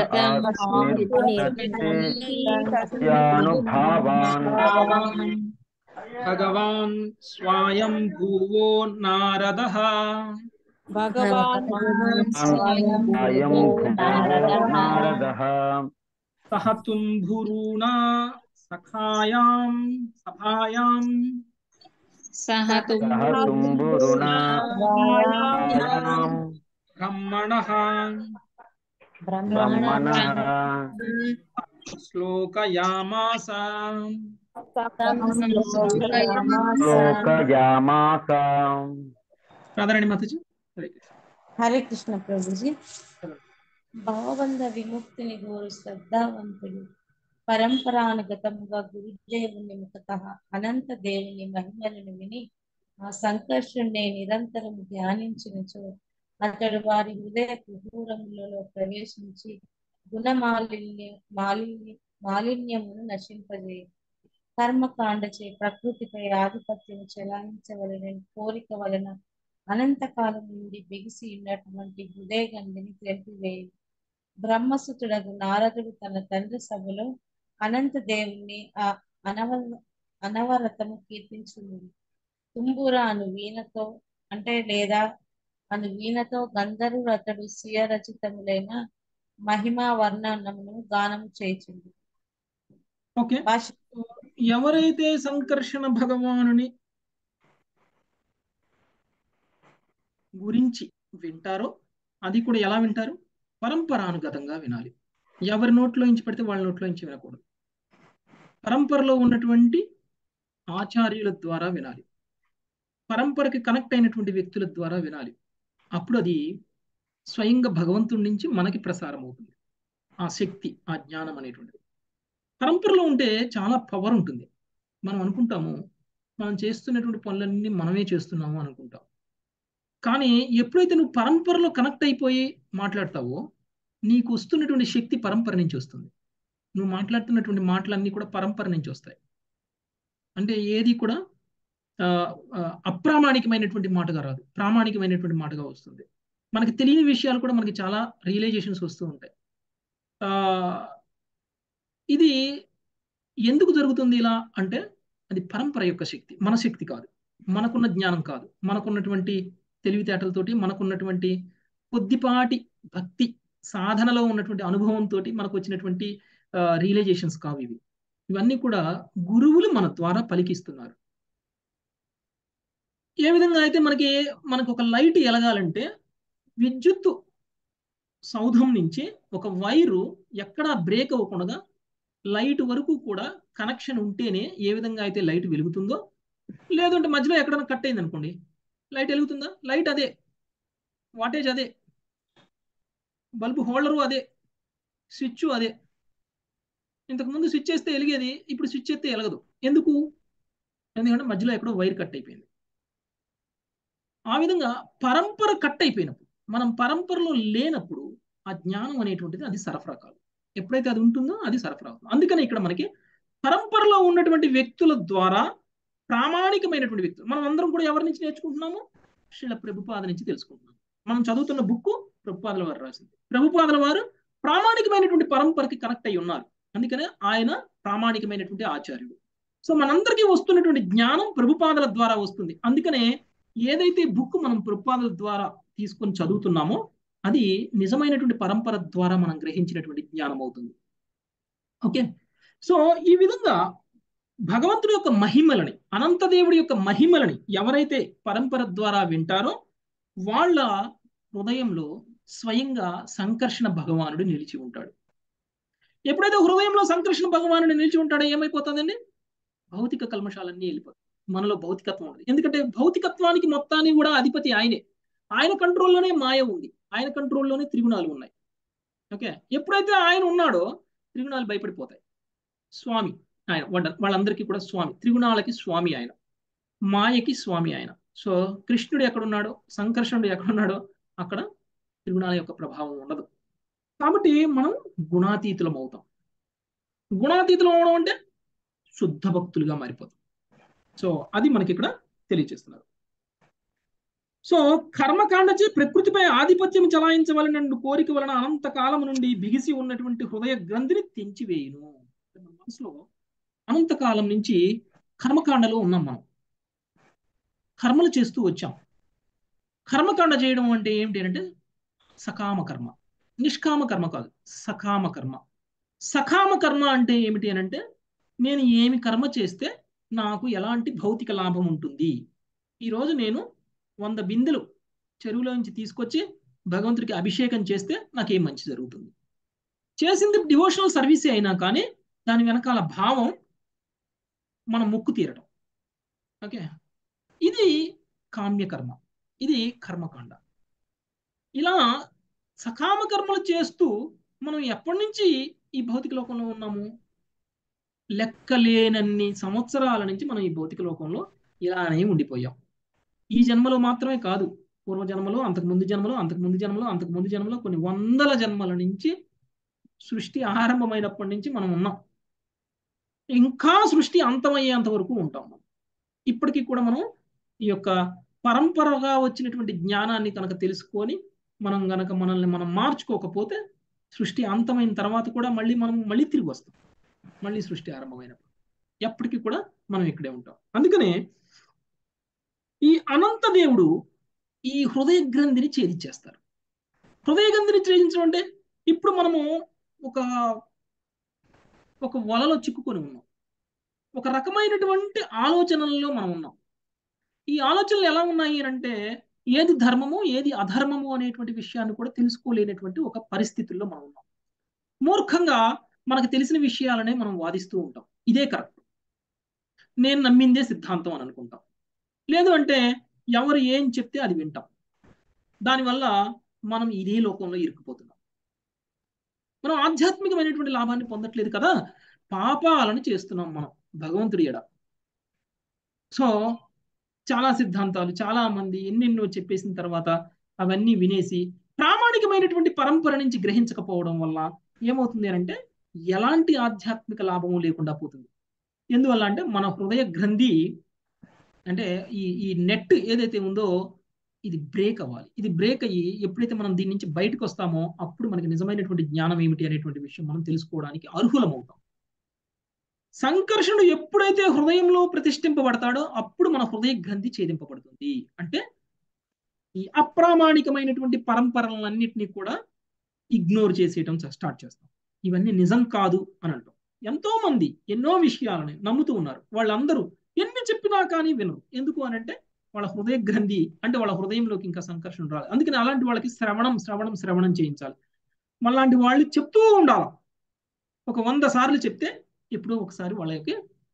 ఆస్యానుభావాన్ భగవాన్ స్వయం భూవో నారద భగవాన్ అయం నారదః సహ తుంభురూణా సఖాయాం సభాయాం సహ సహ తుంబురుణా బ్రహ్మణ బ్రహ్మణ శ్లోకయామాస శ్లోకయామాస రాధారాణి మాతజీ హరే కృష్ణ ప్రభుజీ భావబంధ విముక్తిని కోరు శ్రద్ధావంతుడు పరంపరానుగతముగా గురుదేవుని ముఖత అనంత దేవుని మహిమలను విని ఆ సంకర్షుణ్ణి నిరంతరం ధ్యానించినచో అతడు వారి హృదయ కుహూరములలో ప్రవేశించి గుణమాలిన్య మాలిన్య మాలిన్యమును నశింపజేయ కర్మకాండచే ప్రకృతిపై ఆధిపత్యం చెలాయించవలనని కోరిక వలన అనంతకాలం నుండి బిగిసి ఉన్నటువంటి హృదయ గంధిని తెంపివేయి బ్రహ్మసుతుడగు నారదుడు తన తండ్రి సభలో అనంత దేవుణ్ణి ఆ అనవ అనవరతము కీర్తించుంది తుంబుర అను వీణతో అంటే లేదా అను వీణతో గంధర్వుడు అతడు స్వీయ రచితములైన మహిమా వర్ణనమును గానము చేయించింది ఓకే భాష ఎవరైతే సంకర్షణ భగవానుని గురించి వింటారో అది కూడా ఎలా వింటారు పరంపరానుగతంగా వినాలి ఎవరి నోట్లో నుంచి పడితే వాళ్ళ నోట్లో నుంచి వినకూడదు పరంపరలో ఉన్నటువంటి ఆచార్యుల ద్వారా వినాలి పరంపరకి కనెక్ట్ అయినటువంటి వ్యక్తుల ద్వారా వినాలి అప్పుడు అది స్వయంగా భగవంతుడి నుంచి మనకి ప్రసారం అవుతుంది ఆ శక్తి ఆ జ్ఞానం అనేటువంటిది పరంపరలో ఉంటే చాలా పవర్ ఉంటుంది మనం అనుకుంటాము మనం చేస్తున్నటువంటి పనులన్నీ మనమే చేస్తున్నాము అనుకుంటాం కానీ ఎప్పుడైతే నువ్వు పరంపరలో కనెక్ట్ అయిపోయి మాట్లాడతావో నీకు వస్తున్నటువంటి శక్తి పరంపర నుంచి వస్తుంది నువ్వు మాట్లాడుతున్నటువంటి మాటలన్నీ కూడా పరంపర నుంచి వస్తాయి అంటే ఏది కూడా అప్రామాణికమైనటువంటి మాటగా రాదు ప్రామాణికమైనటువంటి మాటగా వస్తుంది మనకి తెలియని విషయాలు కూడా మనకి చాలా రియలైజేషన్స్ వస్తూ ఉంటాయి ఇది ఎందుకు జరుగుతుంది ఇలా అంటే అది పరంపర యొక్క శక్తి మన శక్తి కాదు మనకున్న జ్ఞానం కాదు మనకున్నటువంటి తెలివితేటలతోటి మనకున్నటువంటి కొద్దిపాటి భక్తి సాధనలో ఉన్నటువంటి అనుభవంతో మనకు వచ్చినటువంటి రియలైజేషన్స్ కావు ఇవి ఇవన్నీ కూడా గురువులు మన ద్వారా పలికిస్తున్నారు ఏ విధంగా అయితే మనకి మనకు ఒక లైట్ ఎలగాలంటే విద్యుత్తు సౌధం నుంచి ఒక వైరు ఎక్కడా బ్రేక్ అవ్వకుండా లైట్ వరకు కూడా కనెక్షన్ ఉంటేనే ఏ విధంగా అయితే లైట్ వెలుగుతుందో లేదంటే మధ్యలో ఎక్కడైనా కట్ అయింది అనుకోండి లైట్ వెలుగుతుందా లైట్ అదే వాటేజ్ అదే బల్బు హోల్డరు అదే స్విచ్ అదే ఇంతకుముందు స్విచ్ చేస్తే వెలిగేది ఇప్పుడు స్విచ్ చేస్తే వెలగదు ఎందుకు ఎందుకంటే మధ్యలో ఎక్కడో వైర్ కట్ అయిపోయింది ఆ విధంగా పరంపర కట్ అయిపోయినప్పుడు మనం పరంపరలో లేనప్పుడు ఆ జ్ఞానం అనేటువంటిది అది సరఫరా కాదు ఎప్పుడైతే అది ఉంటుందో అది సరఫరా అవుతుంది అందుకని ఇక్కడ మనకి పరంపరలో ఉన్నటువంటి వ్యక్తుల ద్వారా ప్రామాణికమైనటువంటి వ్యక్తులు మనం అందరం కూడా ఎవరి నుంచి నేర్చుకుంటున్నాము శిల ప్రభుపాద నుంచి తెలుసుకుంటున్నాం మనం చదువుతున్న బుక్ ప్రభుపాదల వారు రాసింది ప్రభుపాదల వారు ప్రామాణికమైనటువంటి పరంపరకి కనెక్ట్ అయి ఉన్నారు అందుకనే ఆయన ప్రామాణికమైనటువంటి ఆచార్యుడు సో మనందరికీ వస్తున్నటువంటి జ్ఞానం ప్రభుపాదల ద్వారా వస్తుంది అందుకనే ఏదైతే బుక్ మనం ప్రభుపాదల ద్వారా తీసుకొని చదువుతున్నామో అది నిజమైనటువంటి పరంపర ద్వారా మనం గ్రహించినటువంటి జ్ఞానం అవుతుంది ఓకే సో ఈ విధంగా భగవంతుడి యొక్క మహిమలని అనంతదేవుడి యొక్క మహిమలని ఎవరైతే పరంపర ద్వారా వింటారో వాళ్ళ హృదయంలో స్వయంగా సంకర్షణ భగవానుడు నిలిచి ఉంటాడు ఎప్పుడైతే హృదయంలో సంకర్షణ భగవానుడు నిలిచి ఉంటాడో ఏమైపోతుందండి భౌతిక కల్మషాలన్నీ వెళ్ళిపోతాయి మనలో భౌతికత్వం ఉండదు ఎందుకంటే భౌతికత్వానికి మొత్తాన్ని కూడా అధిపతి ఆయనే ఆయన కంట్రోల్లోనే మాయ ఉంది ఆయన కంట్రోల్లోనే త్రిగుణాలు ఉన్నాయి ఓకే ఎప్పుడైతే ఆయన ఉన్నాడో త్రిగుణాలు భయపడిపోతాయి స్వామి ఆయన వాళ్ళందరికీ కూడా స్వామి త్రిగుణాలకి స్వామి ఆయన మాయకి స్వామి ఆయన సో కృష్ణుడు ఎక్కడున్నాడో సంకర్షణుడు ఎక్కడున్నాడో అక్కడ త్రిగుణాల యొక్క ప్రభావం ఉండదు కాబట్టి మనం గుణాతీతులం అవుతాం గుణాతీతులం అవడం అంటే శుద్ధ భక్తులుగా మారిపోతాం సో అది మనకి ఇక్కడ తెలియజేస్తున్నారు సో కర్మకాండచే ప్రకృతిపై ఆధిపత్యం చలాయించవలన కోరిక వలన అనంత కాలం నుండి బిగిసి ఉన్నటువంటి హృదయ గ్రంథిని తెంచివేయును మనసులో అనంతకాలం నుంచి కర్మకాండలో ఉన్నాం మనం కర్మలు చేస్తూ వచ్చాం కర్మకాండ చేయడం అంటే ఏమిటి అంటే సకామ కర్మ నిష్కామ కర్మ కాదు సకామ కర్మ సకామ కర్మ అంటే ఏమిటి అని అంటే నేను ఏమి కర్మ చేస్తే నాకు ఎలాంటి భౌతిక లాభం ఉంటుంది ఈరోజు నేను వంద బిందెలు చెరువులో నుంచి తీసుకొచ్చి భగవంతుడికి అభిషేకం చేస్తే నాకేం మంచి జరుగుతుంది చేసింది డివోషనల్ సర్వీసే అయినా కానీ దాని వెనకాల భావం మన ముక్కు తీరడం ఓకే ఇది కామ్యకర్మ ఇది కర్మకాండ ఇలా సకామ కర్మలు చేస్తూ మనం ఎప్పటి నుంచి ఈ భౌతిక లోకంలో ఉన్నాము లెక్కలేనన్ని సంవత్సరాల నుంచి మనం ఈ భౌతిక లోకంలో ఇలానే ఉండిపోయాం ఈ జన్మలో మాత్రమే కాదు పూర్వ జన్మలో అంతకు ముందు జన్మలో అంతకు ముందు జన్మలో అంతకు ముందు జన్మలో కొన్ని వందల జన్మల నుంచి సృష్టి ఆరంభమైనప్పటి నుంచి మనం ఉన్నాం ఇంకా సృష్టి అంతమయ్యేంత వరకు ఉంటాం మనం ఇప్పటికీ కూడా మనం ఈ యొక్క పరంపరగా వచ్చినటువంటి జ్ఞానాన్ని కనుక తెలుసుకొని మనం గనక మనల్ని మనం మార్చుకోకపోతే సృష్టి అంతమైన తర్వాత కూడా మళ్ళీ మనం మళ్ళీ తిరిగి వస్తాం మళ్ళీ సృష్టి ఆరంభమైనప్పుడు ఎప్పటికీ కూడా మనం ఇక్కడే ఉంటాం అందుకనే ఈ అనంత దేవుడు ఈ హృదయ గ్రంథిని ఛేదించేస్తారు హృదయ గ్రంథిని ఛేదించడం అంటే ఇప్పుడు మనము ఒక ఒక వలలో చిక్కుకొని ఉన్నాం ఒక రకమైనటువంటి ఆలోచనల్లో మనం ఉన్నాం ఈ ఆలోచనలు ఎలా ఉన్నాయి అంటే ఏది ధర్మము ఏది అధర్మము అనేటువంటి విషయాన్ని కూడా తెలుసుకోలేనటువంటి ఒక పరిస్థితుల్లో మనం ఉన్నాం మూర్ఖంగా మనకు తెలిసిన విషయాలనే మనం వాదిస్తూ ఉంటాం ఇదే కరెక్ట్ నేను నమ్మిందే సిద్ధాంతం అని అనుకుంటాం లేదు అంటే ఎవరు ఏం చెప్తే అది వింటాం దానివల్ల మనం ఇదే లోకంలో ఇరుక్కుపోతున్నాం మనం ఆధ్యాత్మికమైనటువంటి లాభాన్ని పొందట్లేదు కదా పాపాలను చేస్తున్నాం మనం భగవంతుడి ఎడ సో చాలా సిద్ధాంతాలు చాలా మంది ఎన్నెన్నో చెప్పేసిన తర్వాత అవన్నీ వినేసి ప్రామాణికమైనటువంటి పరంపర నుంచి గ్రహించకపోవడం వల్ల ఏమవుతుంది అంటే ఎలాంటి ఆధ్యాత్మిక లాభము లేకుండా పోతుంది ఎందువల్ల అంటే మన హృదయ గ్రంథి అంటే ఈ ఈ నెట్ ఏదైతే ఉందో ఇది బ్రేక్ అవ్వాలి ఇది బ్రేక్ అయ్యి ఎప్పుడైతే మనం దీని నుంచి బయటకు వస్తామో అప్పుడు మనకి నిజమైనటువంటి జ్ఞానం ఏమిటి అనేటువంటి విషయం మనం తెలుసుకోవడానికి అర్హులమవుతాం సంకర్షణుడు ఎప్పుడైతే హృదయంలో ప్రతిష్ఠింపబడతాడో అప్పుడు మన హృదయ గ్రంథి ఛేదింపబడుతుంది అంటే ఈ అప్రామాణికమైనటువంటి పరంపరలన్నింటినీ కూడా ఇగ్నోర్ చేసేయటం స్టార్ట్ చేస్తాం ఇవన్నీ నిజం కాదు అని అంటాం ఎంతో మంది ఎన్నో విషయాలని నమ్ముతూ ఉన్నారు వాళ్ళందరూ ఎన్ని చెప్పినా కానీ వినరు ఎందుకు అని అంటే వాళ్ళ హృదయ గ్రంథి అంటే వాళ్ళ హృదయంలోకి ఇంకా సంకర్షణ రాదు అందుకని అలాంటి వాళ్ళకి శ్రవణం శ్రవణం శ్రవణం చేయించాలి మళ్ళాంటి వాళ్ళు చెప్తూ ఉండాలి ఒక వంద సార్లు చెప్తే ఎప్పుడో ఒకసారి వాళ్ళకి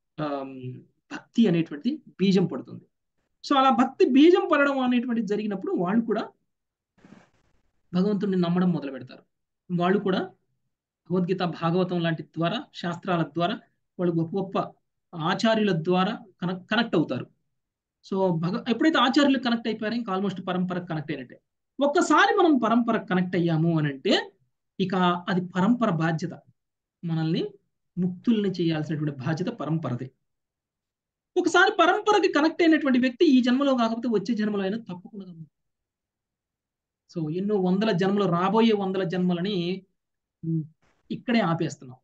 భక్తి అనేటువంటిది బీజం పడుతుంది సో అలా భక్తి బీజం పడడం అనేటువంటిది జరిగినప్పుడు వాళ్ళు కూడా భగవంతుడిని నమ్మడం మొదలు పెడతారు వాళ్ళు కూడా భగవద్గీత భాగవతం లాంటి ద్వారా శాస్త్రాల ద్వారా వాళ్ళు గొప్ప గొప్ప ఆచార్యుల ద్వారా కనెక్ట్ కనెక్ట్ అవుతారు సో భగ ఎప్పుడైతే ఆచార్యులు కనెక్ట్ అయిపోయారో ఇంకా ఆల్మోస్ట్ పరంపర కనెక్ట్ అయినట్టే ఒక్కసారి మనం పరంపర కనెక్ట్ అయ్యాము అని అంటే ఇక అది పరంపర బాధ్యత మనల్ని ముక్తుల్ని చేయాల్సినటువంటి బాధ్యత పరంపరదే ఒకసారి పరంపరకి కనెక్ట్ అయినటువంటి వ్యక్తి ఈ జన్మలో కాకపోతే వచ్చే జన్మలో అయినా తప్పకుండా సో ఎన్నో వందల జన్మలు రాబోయే వందల జన్మలని ఇక్కడే ఆపేస్తున్నాం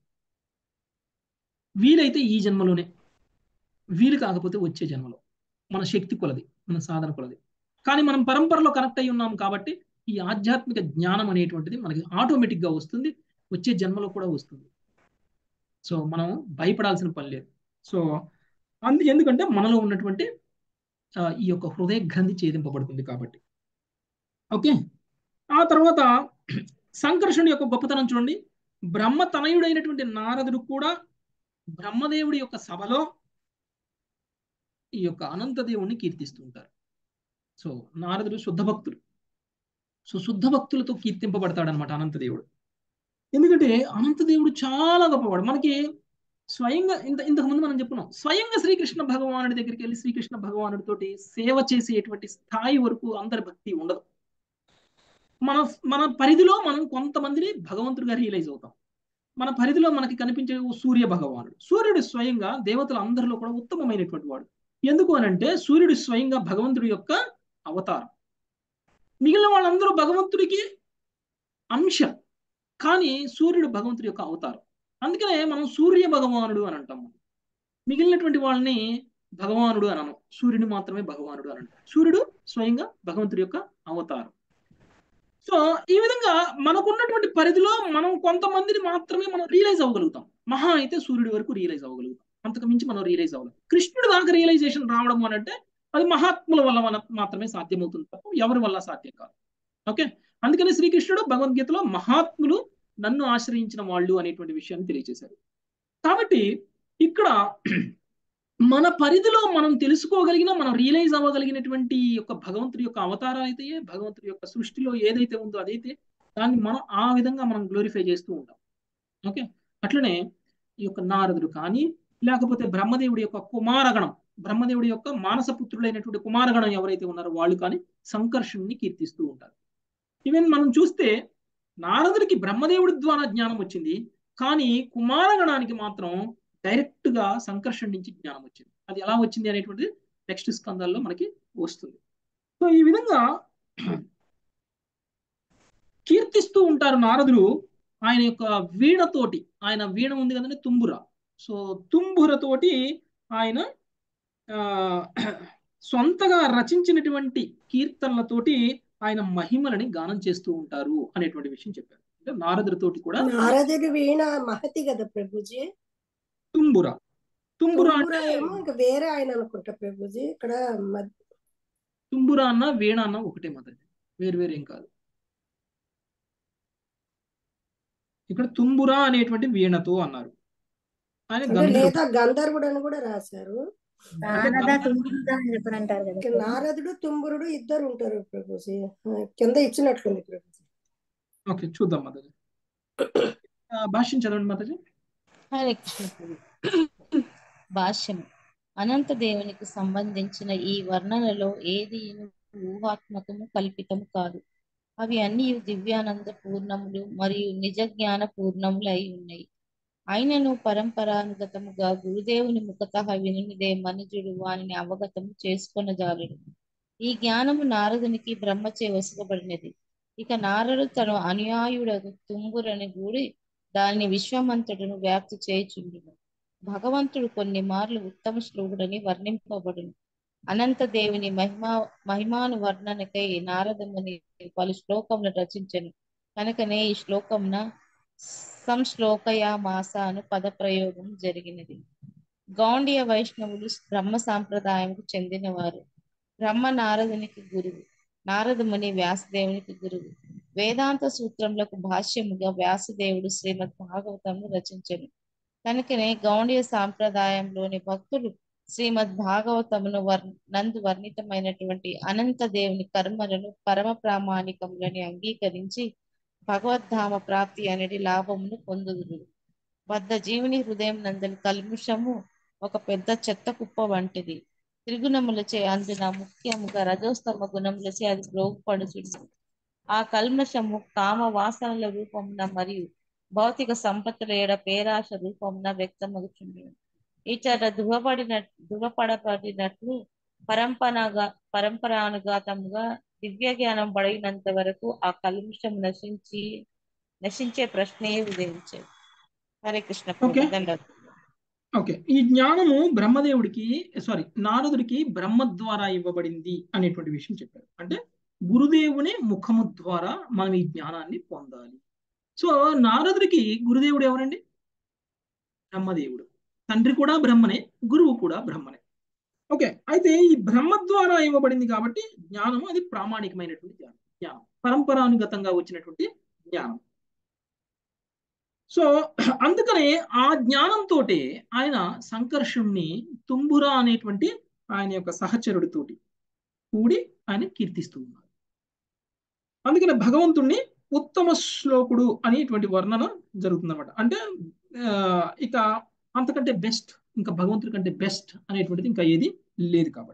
వీలైతే ఈ జన్మలోనే వీలు కాకపోతే వచ్చే జన్మలో మన శక్తి కొలది మన సాధన కొలది కానీ మనం పరంపరలో కనెక్ట్ అయి ఉన్నాం కాబట్టి ఈ ఆధ్యాత్మిక జ్ఞానం అనేటువంటిది మనకి ఆటోమేటిక్గా వస్తుంది వచ్చే జన్మలో కూడా వస్తుంది సో మనం భయపడాల్సిన పని లేదు సో అందు ఎందుకంటే మనలో ఉన్నటువంటి ఈ యొక్క హృదయ గ్రంథి ఛేదింపబడుతుంది కాబట్టి ఓకే ఆ తర్వాత సంకర్షణుడి యొక్క గొప్పతనం చూడండి బ్రహ్మ తనయుడైనటువంటి నారదుడు కూడా బ్రహ్మదేవుడి యొక్క సభలో ఈ యొక్క అనంతదేవుణ్ణి కీర్తిస్తుంటారు సో నారదుడు శుద్ధ భక్తుడు సో శుద్ధ భక్తులతో కీర్తింపబడతాడనమాట అనంతదేవుడు ఎందుకంటే అనంతదేవుడు చాలా గొప్పవాడు మనకి స్వయంగా ఇంత ఇంతకుముందు మనం చెప్పున్నాం స్వయంగా శ్రీకృష్ణ భగవానుడి దగ్గరికి వెళ్ళి శ్రీకృష్ణ భగవానుడితోటి సేవ చేసేటువంటి స్థాయి వరకు అందరి భక్తి ఉండదు మన మన పరిధిలో మనం కొంతమందిని భగవంతుడిగా రియలైజ్ అవుతాం మన పరిధిలో మనకి కనిపించే సూర్య భగవానుడు సూర్యుడు స్వయంగా దేవతల అందరిలో కూడా ఉత్తమమైనటువంటి వాడు ఎందుకు అని అంటే సూర్యుడు స్వయంగా భగవంతుడి యొక్క అవతారం మిగిలిన వాళ్ళందరూ భగవంతుడికి అంశం కానీ సూర్యుడు భగవంతుడి యొక్క అవతారం అందుకనే మనం సూర్య భగవానుడు అని అంటాము మిగిలినటువంటి వాళ్ళని భగవానుడు అనను సూర్యుడు మాత్రమే భగవానుడు అని అంటాం సూర్యుడు స్వయంగా భగవంతుడి యొక్క అవతారం సో ఈ విధంగా మనకున్నటువంటి పరిధిలో మనం కొంతమందిని మాత్రమే మనం రియలైజ్ అవ్వగలుగుతాం మహా అయితే సూర్యుడి వరకు రియలైజ్ అవ్వగలుగుతాం అంతకు మించి మనం రియలైజ్ అవ్వలేం కృష్ణుడి దాకా రియలైజేషన్ రావడం అని అంటే అది మహాత్ముల వల్ల మాత్రమే సాధ్యమవుతుంది తప్ప ఎవరి వల్ల సాధ్యం కాదు ఓకే అందుకని శ్రీకృష్ణుడు భగవద్గీతలో మహాత్ములు నన్ను ఆశ్రయించిన వాళ్ళు అనేటువంటి విషయాన్ని తెలియజేశారు కాబట్టి ఇక్కడ మన పరిధిలో మనం తెలుసుకోగలిగిన మనం రియలైజ్ అవ్వగలిగినటువంటి యొక్క భగవంతుడి యొక్క అవతారాలు అయితే భగవంతుడి యొక్క సృష్టిలో ఏదైతే ఉందో అదైతే దాన్ని మనం ఆ విధంగా మనం గ్లోరిఫై చేస్తూ ఉంటాం ఓకే అట్లనే ఈ యొక్క నారదుడు కానీ లేకపోతే బ్రహ్మదేవుడి యొక్క కుమారగణం బ్రహ్మదేవుడి యొక్క మానసపుత్రుడైనటువంటి కుమారగణం ఎవరైతే ఉన్నారో వాళ్ళు కానీ సంకర్షణని కీర్తిస్తూ ఉంటారు ఈవెన్ మనం చూస్తే నారదుడికి బ్రహ్మదేవుడి ద్వారా జ్ఞానం వచ్చింది కానీ కుమారగణానికి మాత్రం డైరెక్ట్ గా సంకర్షణ నుంచి జ్ఞానం వచ్చింది అది ఎలా వచ్చింది అనేటువంటిది నెక్స్ట్ స్కందాల్లో మనకి వస్తుంది సో ఈ విధంగా కీర్తిస్తూ ఉంటారు నారదుడు ఆయన యొక్క వీణతోటి ఆయన వీణ ఉంది కదండి తుంబుర సో తుంబురతోటి ఆయన సొంతగా రచించినటువంటి కీర్తనలతోటి ఆయన మహిమలని గానం చేస్తూ ఉంటారు అనేటువంటి విషయం చెప్పారు అంటే నారదుడితోటి కూడా నారదుడి వీణ మహతి కదా ప్రభుజీ తుంబుర తుంబుర తుంబుర అంటే ఏమో ఇంకా వేరే ఆయన అనుకుంటా ప్రభుజీ ఇక్కడ మద్- తుంబుర అన్న వీణ అన్న ఒకటే మాత్రమే వేరు వేరు ఏం కాదు ఇక్కడ తుంబుర అనేటువంటి వీణతో అన్నారు ఆయన అంటే గంధర్వుడు. లేదా గంధర్వుడు అని కూడా రాశారు నానద తుంబుద అని చెప్పని అంటారు కదా ఇక్కడ నారదుడు తుంబురుడు ఇద్దరు ఉంటారు ప్రభుజీ కింద ఇచ్చినట్లుంది ప్రభుజీ ఓకే చూద్దాం మాతాజీ ఆ, భాష్యం చదవండి మాతాజీ హరే కృష్ణ ప్రభు భాష్యము అనంత దేవునికి సంబంధించిన ఈ వర్ణనలో ఏది ఊహాత్మకము కల్పితము కాదు అవి అన్ని దివ్యానంద పూర్ణములు మరియు నిజ జ్ఞాన పూర్ణములు అయి ఉన్నాయి అయినను పరంపరానుగతముగా గురుదేవుని ముఖత వినునిదే మనుజుడు వానిని అవగతము చేసుకొనజాలడు ఈ జ్ఞానము నారదునికి బ్రహ్మచే వసగబడినది ఇక నారదు తన అనుయాయుడకు తుంబురని గూడి దానిని విశ్వమంతుడును వ్యాప్తి చేయుచుండును భగవంతుడు కొన్ని మార్లు ఉత్తమ శ్లోకుడని వర్ణింపబడును అనంత దేవుని మహిమా మహిమాను వర్ణనకై నారదముని పలు శ్లోకములు రచించను కనుకనే ఈ శ్లోకమున సంశ్లోకయ మాస అను పద ప్రయోగం జరిగినది గౌండియ వైష్ణవులు బ్రహ్మ సాంప్రదాయంకు చెందినవారు బ్రహ్మ నారదునికి గురువు నారదముని వ్యాసదేవునికి గురువు వేదాంత సూత్రములకు భాష్యముగా వ్యాసదేవుడు శ్రీమద్ భాగవతము రచించను కనుకనే గౌండియ సాంప్రదాయంలోని భక్తులు శ్రీమద్ భాగవతమును వర్ నందు వర్ణితమైనటువంటి అనంత దేవుని కర్మలను పరమ ప్రామాణికములని అంగీకరించి భగవద్ధామ ప్రాప్తి అనేది లాభమును పొందుదురు వద్ద జీవుని హృదయం నందలి కల్ముషము ఒక పెద్ద చెత్త కుప్ప వంటిది త్రిగుణములచే అందున ముఖ్యముగా రజోస్తమ గుణములచే అది ప్రోగుపడుచుంది ఆ కల్మషము కామ వాసనల రూపమున మరియు భౌతిక సంపత్తుల ఏడ పేరాశ రూపమున వ్యక్తమగుచుంది ఇచ్చట దువపడిన దువపడబడినట్లు పరంపరగా పరంపరానుగాతముగా దివ్య జ్ఞానం పడినంత వరకు ఆ కల్ముషం నశించి నశించే ప్రశ్నే ఉదయించేది హరే కృష్ణ Okay. ప్రభు దండవత్. ఓకే ఈ జ్ఞానము బ్రహ్మదేవుడికి సారీ నారదుడికి బ్రహ్మ ద్వారా ఇవ్వబడింది అనేటువంటి విషయం చెప్పారు అంటే గురుదేవుని ముఖము ద్వారా మనం ఈ జ్ఞానాన్ని పొందాలి సో నారదుడికి గురుదేవుడు ఎవరండి బ్రహ్మదేవుడు తండ్రి కూడా బ్రహ్మనే గురువు కూడా బ్రహ్మనే ఓకే అయితే ఈ బ్రహ్మ ద్వారా ఇవ్వబడింది కాబట్టి జ్ఞానము అది ప్రామాణికమైనటువంటి జ్ఞానం జ్ఞానం పరంపరానుగతంగా వచ్చినటువంటి జ్ఞానం సో అందుకనే ఆ జ్ఞానంతో ఆయన సంకర్షుణ్ణి తుంబుర అనేటువంటి ఆయన యొక్క సహచరుడితోటి కూడి ఆయన కీర్తిస్తూ ఉన్నారు అందుకనే భగవంతుణ్ణి ఉత్తమ శ్లోకుడు అనేటువంటి వర్ణన జరుగుతుందన్నమాట అంటే ఆ, ఇక అంతకంటే బెస్ట్ ఇంకా భగవంతుడి కంటే బెస్ట్ అనేటువంటిది ఇంకా ఏది లేదు కాబట్టి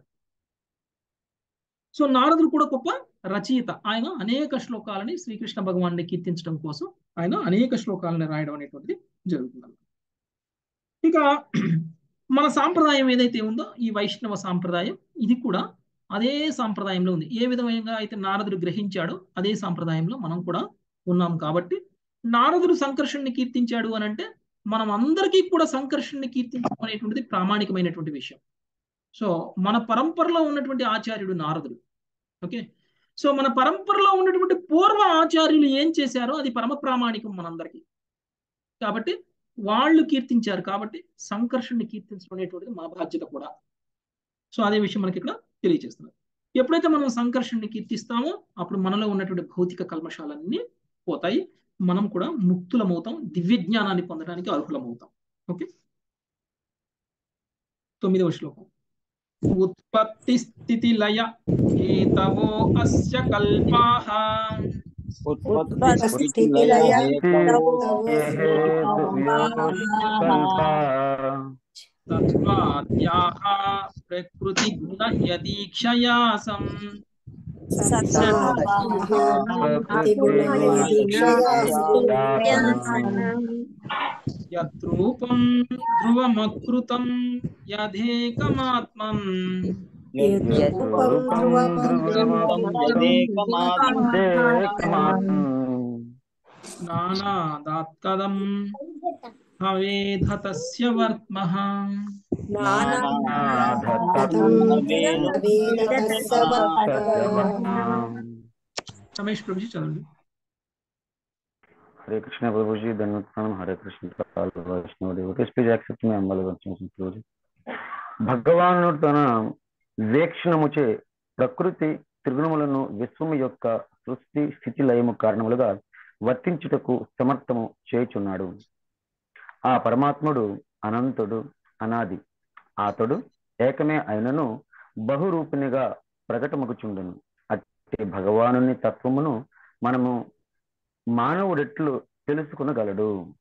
సో నారదుడు కూడా గొప్ప రచయిత ఆయన అనేక శ్లోకాలని శ్రీకృష్ణ భగవాన్ని కీర్తించడం కోసం ఆయన అనేక శ్లోకాలను రాయడం అనేటువంటిది జరుగుతుంది ఇక మన సాంప్రదాయం ఏదైతే ఉందో ఈ వైష్ణవ సాంప్రదాయం ఇది కూడా అదే సాంప్రదాయంలో ఉంది ఏ విధంగా అయితే నారదుడు గ్రహించాడో అదే సాంప్రదాయంలో మనం కూడా ఉన్నాం కాబట్టి నారదుడు సంకర్షణని కీర్తించాడు అని అంటే మనం అందరికీ కూడా సంకర్షణని కీర్తించడం అనేటువంటిది ప్రామాణికమైనటువంటి విషయం సో మన పరంపరలో ఉన్నటువంటి ఆచార్యుడు నారదుడు ఓకే సో మన పరంపరలో ఉన్నటువంటి పూర్వ ఆచార్యులు ఏం చేశారో అది పరమ ప్రామాణికం మనందరికీ కాబట్టి వాళ్ళు కీర్తించారు కాబట్టి సంకర్షణని కీర్తించడం అనేటువంటిది మా బాధ్యత కూడా సో అదే విషయం మనకి ఇక్కడ తెలియజేస్తున్నారు ఎప్పుడైతే మనం సంకర్షణని కీర్తిస్తామో అప్పుడు మనలో ఉన్నటువంటి భౌతిక కల్మషాలన్నీ పోతాయి మనం కూడా ముక్తులమవుతాం దివ్య జ్ఞానాన్ని పొందడానికి అర్హులమవుతాం ఓకే తొమ్మిదవ శ్లోకం ఉత్పత్తి స్థితి లయ ఏతవో అస్య కల్పాః తత్వాద్యాః ప్రకృతి గుణ యదీక్షయాసం యత్రూపం ధ్రువమకృతం యథేకమాత్మం నానాదాత్కదం భవేధ తస్య వర్త్మః రమేష్ ప్రభుజీ చదవండి हरे कृष्ण प्रभु जी धन्यवाद हरे कृष्ण काल वैष्णव devotees please accept me humble obeisance ప్రభుజీ భగవానుడు తన వీక్షణముచే ప్రకృతి త్రిగుణములను విశ్వము యొక్క సృష్టి స్థితి లయము కారణములుగా వర్తించుటకు సమర్థము చేయుచున్నాడు ఆ పరమాత్ముడు అనంతుడు అనాది అతడు ఏకమే అయినను బహురూపిణిగా ప్రకటమగుచుండును అట్టి భగవానుని తత్వమును మనము మానవుడెట్లు తెలుసుకునగలడు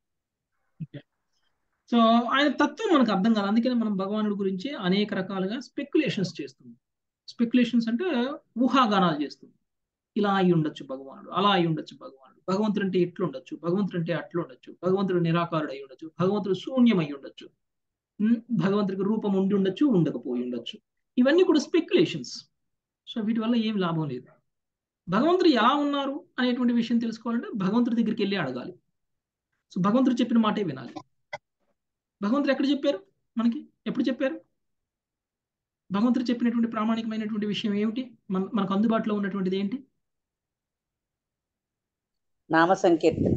సో ఆయన తత్వం మనకు అర్థం కాదు అందుకని మనం భగవానుడి గురించి అనేక రకాలుగా స్పెక్యులేషన్స్ చేస్తున్నాం స్పెక్యులేషన్స్ అంటే ఊహాగానాలు చేస్తుంది ఇలా అయి ఉండొచ్చు భగవానుడు అలా అయి ఉండొచ్చు భగవానుడు భగవంతుడు అంటే ఇట్లు ఉండొచ్చు భగవంతుడు అంటే అట్లు ఉండొచ్చు భగవంతుడు నిరాకారుడు అయి ఉండొచ్చు భగవంతుడు శూన్యం అయి ఉండొచ్చు ఉమ్, భగవంతుడికి రూపం ఉండి ఉండొచ్చు ఉండకపోయి ఉండొచ్చు ఇవన్నీ కూడా స్పెక్యులేషన్స్ సో వీటి వల్ల ఏం లాభం లేదు భగవంతుడు ఎలా ఉన్నారు అనేటువంటి విషయం తెలుసుకోవాలంటే భగవంతుడి దగ్గరికి వెళ్ళి అడగాలి సో భగవంతుడు చెప్పిన మాటే వినాలి భగవంతుడు ఎక్కడ చెప్పారు మనకి ఎప్పుడు చెప్పారు భగవంతుడు చెప్పినటువంటి ప్రామాణికమైనటువంటి విషయం ఏమిటి మన మనకు అందుబాటులో ఉన్నటువంటిది ఏంటి నామ సంకీర్తన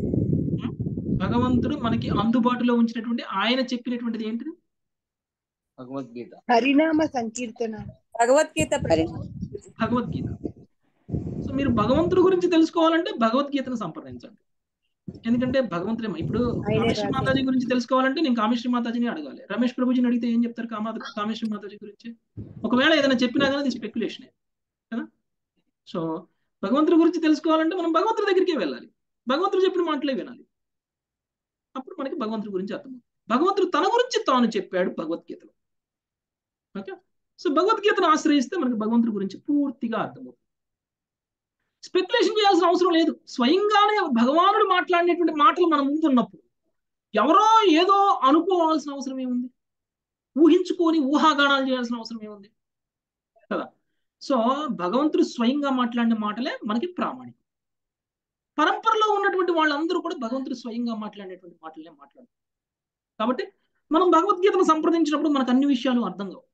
భగవంతుడు మనకి అందుబాటులో ఉంచినటువంటి ఆయన చెప్పినటువంటిది ఏంటిది భగవద్గీత హరినామ సంకీర్తన భగవద్గీత భగవద్గీత సో మీరు భగవంతుడి గురించి తెలుసుకోవాలంటే భగవద్గీతను సంప్రదించండి ఎందుకంటే భగవంతుడే ఇప్పుడు ఆయనే కామేశ్వరి రాశారు. మాతాజీ గురించి తెలుసుకోవాలంటే నేను కామేశ్వరి మాతాజీని అడగాలి రమేష్ ప్రభుజీని అడిగితే ఏం చెప్తారు కామా కామేశ్వరి మాతాజీ గురించి ఒకవేళ ఏదైనా చెప్పినా కానీ అది స్పెక్యులేషనే కదా సో భగవంతుడి గురించి తెలుసుకోవాలంటే మనం భగవంతుడి దగ్గరికే వెళ్ళాలి భగవంతుడు చెప్పిన మాటలే వినాలి అప్పుడు మనకి భగవంతుడి గురించి అర్థమవుతుంది భగవంతుడు తన గురించి తాను చెప్పాడు భగవద్గీతలో ఓకే సో భగవద్గీతను ఆశ్రయిస్తే మనకి భగవంతుడి గురించి పూర్తిగా అర్థమవుతుంది స్పెక్యులేషన్ చేయాల్సిన అవసరం లేదు స్వయంగానే భగవానుడు మాట్లాడినటువంటి మాటలు మన ముందు ఉన్నప్పుడు ఎవరో ఏదో అనుకోవాల్సిన అవసరం ఏముంది ఊహించుకొని ఊహాగానాలు చేయాల్సిన అవసరం ఏముంది కదా సో భగవంతుడు స్వయంగా మాట్లాడిన మాటలే మనకి ప్రామాణికం పరంపరలో ఉన్నటువంటి వాళ్ళందరూ కూడా భగవంతుడు స్వయంగా మాట్లాడినటువంటి మాటలనే మాట్లాడారు కాబట్టి మనం భగవద్గీతను సంప్రదించినప్పుడు మనకు అన్ని విషయాలు అర్థం కావు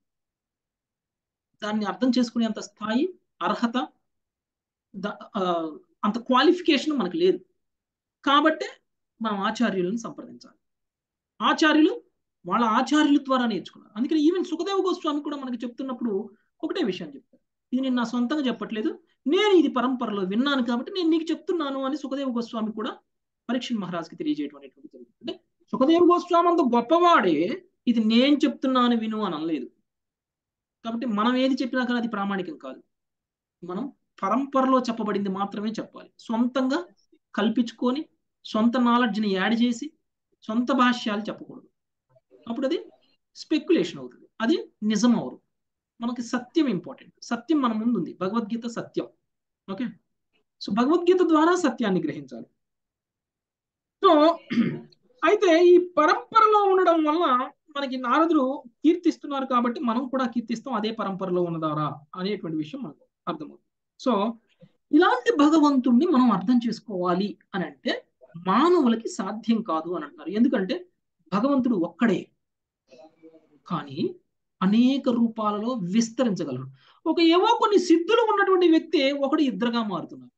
దాన్ని అర్థం చేసుకునేంత స్థాయి అర్హత ద- ఆ, అంత క్వాలిఫికేషన్ మనకు లేదు కాబట్టే మనం ఆచార్యులను సంప్రదించాలి ఆచార్యులు వాళ్ళ ఆచార్యుల ద్వారా నేర్చుకున్నారు అందుకని ఈవెన్ సుఖదేవ గోస్వామి కూడా మనకి చెప్తున్నప్పుడు ఒకటే విషయం చెప్తారు ఇది నేను నా సొంతంగా చెప్పట్లేదు నేను ఇది పరంపరలో విన్నాను కాబట్టి నేను నీకు చెప్తున్నాను అని సుఖదేవ గోస్వామి కూడా పరీక్షణ్ మహారాజ్కి తెలియజేయడం అనేటువంటి జరుగుతుంది అంటే సుఖదేవ గోస్వామి అంత గొప్పవాడే ఇది నేను చెప్తున్నాను విను అని అనలేదు కాబట్టి మనం ఏది చెప్పినా కానీ అది ప్రామాణికం కాదు మనం పరంపరలో చెప్పబడింది మాత్రమే చెప్పాలి సొంతంగా కల్పించుకొని సొంత నాలెడ్జ్ని యాడ్ చేసి సొంత భాష్యాలు చెప్పకూడదు అప్పుడు అది స్పెక్యులేషన్ అవుతుంది అది నిజం అవరు మనకి సత్యం ఇంపార్టెంట్ సత్యం మన ముందు ఉంది భగవద్గీత సత్యం ఓకే సో భగవద్గీత ద్వారా సత్యాన్ని గ్రహించాలి సో అయితే ఈ పరంపరలో ఉండడం వల్ల మనకి నారదులు కీర్తిస్తున్నారు కాబట్టి మనం కూడా కీర్తిస్తాం అదే పరంపరలో ఉన్నదారా అనేటువంటి విషయం మనకు అర్థమవుతుంది సో ఇలాంటి భగవంతుణ్ణి మనం అర్థం చేసుకోవాలి అని అంటే మానవులకి సాధ్యం కాదు అని అంటారు ఎందుకంటే భగవంతుడు ఒక్కడే కానీ అనేక రూపాలలో విస్తరించగలరు ఒక ఏవో కొన్ని సిద్ధులు ఉన్నటువంటి వ్యక్తి ఒకడు ఇద్దరుగా మారుతున్నారు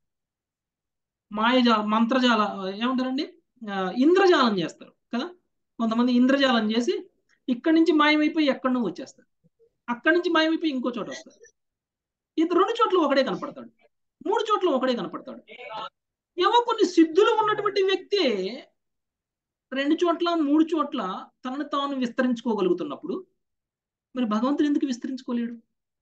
మాయజాల మంత్రజాల ఏమంటారండి ఆ, ఇంద్రజాలం చేస్తారు కదా కొంతమంది ఇంద్రజాలం చేసి ఇక్కడి నుంచి మాయమైపోయి ఎక్కడనో వచ్చేస్తారు అక్కడి నుంచి మాయమైపోయి ఇంకో చోట వస్తారు ఇది రెండు చోట్ల ఒకడే కనపడతాడు మూడు చోట్ల ఒకడే కనపడతాడు ఏవో కొన్ని సిద్ధులు ఉన్నటువంటి వ్యక్తి రెండు చోట్ల మూడు చోట్ల తనను తాను విస్తరించుకోగలుగుతున్నప్పుడు మరి భగవంతుడు ఎందుకు విస్తరించుకోలేడు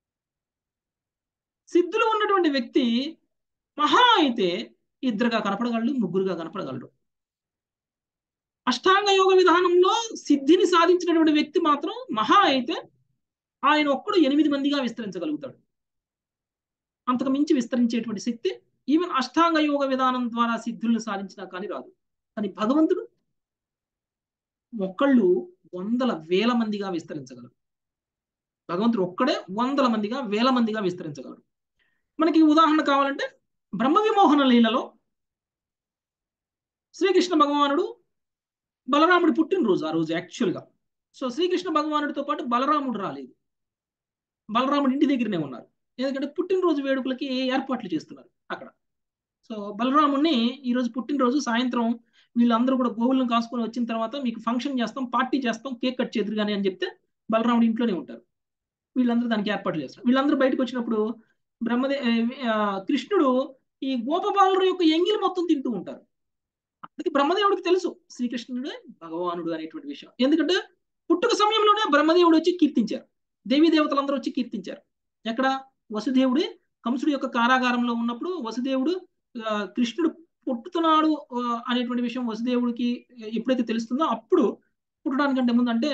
సిద్ధులు ఉన్నటువంటి వ్యక్తి మహా అయితే ఇద్దరుగా కనపడగలడు ముగ్గురుగా కనపడగలడు అష్టాంగ యోగ విధానంలో సిద్ధిని సాధించినటువంటి వ్యక్తి మాత్రం మహా అయితే ఆయన ఒక్కడు ఎనిమిది మందిగా విస్తరించగలుగుతాడు అంతకు మించి విస్తరించేటువంటి శక్తి ఈవెన్ అష్టాంగ యోగ విధానం ద్వారా సిద్ధులను సాధించినా కానీ రాదు కానీ భగవంతుడు ఒక్కళ్ళు వందల వేల మందిగా విస్తరించగలరు భగవంతుడు ఒక్కడే వందల మందిగా వేల మందిగా విస్తరించగలరు మనకి ఉదాహరణ కావాలంటే బ్రహ్మ విమోహన లీలలో శ్రీకృష్ణ భగవానుడు బలరాముడి పుట్టినరోజు ఆ రోజు యాక్చువల్గా సో శ్రీకృష్ణ భగవానుడితో పాటు బలరాముడు రాలేదు బలరాముడు ఇంటి దగ్గరనే ఉన్నారు ఎందుకంటే పుట్టినరోజు వేడుకలకి ఏర్పాట్లు చేస్తున్నారు అక్కడ సో బలరాముడిని ఈరోజు పుట్టినరోజు సాయంత్రం వీళ్ళందరూ కూడా గోవులను కాసుకొని వచ్చిన తర్వాత మీకు ఫంక్షన్ చేస్తాం పార్టీ చేస్తాం కేక్ కట్ చేద్దరు కానీ అని చెప్తే బలరాముడు ఇంట్లోనే ఉంటారు వీళ్ళందరూ దానికి ఏర్పాట్లు చేస్తారు వీళ్ళందరూ బయటకు వచ్చినప్పుడు బ్రహ్మదే కృష్ణుడు ఈ గోపబాలుడు యొక్క ఎంగిలి మొత్తం తింటూ ఉంటారు అందుకే బ్రహ్మదేవుడికి తెలుసు శ్రీకృష్ణుడే భగవానుడు అనేటువంటి విషయం ఎందుకంటే పుట్టుక సమయంలోనే బ్రహ్మదేవుడు వచ్చి కీర్తించారు దేవీ దేవతలందరూ వచ్చి కీర్తించారు ఎక్కడ వసుదేవుడి కంసుడు యొక్క కారాగారంలో ఉన్నప్పుడు వసుదేవుడు కృష్ణుడు పుట్టుతున్నాడు అనేటువంటి విషయం వసుదేవుడికి ఎప్పుడైతే తెలుస్తుందో అప్పుడు పుట్టడానికంటే ముందు అంటే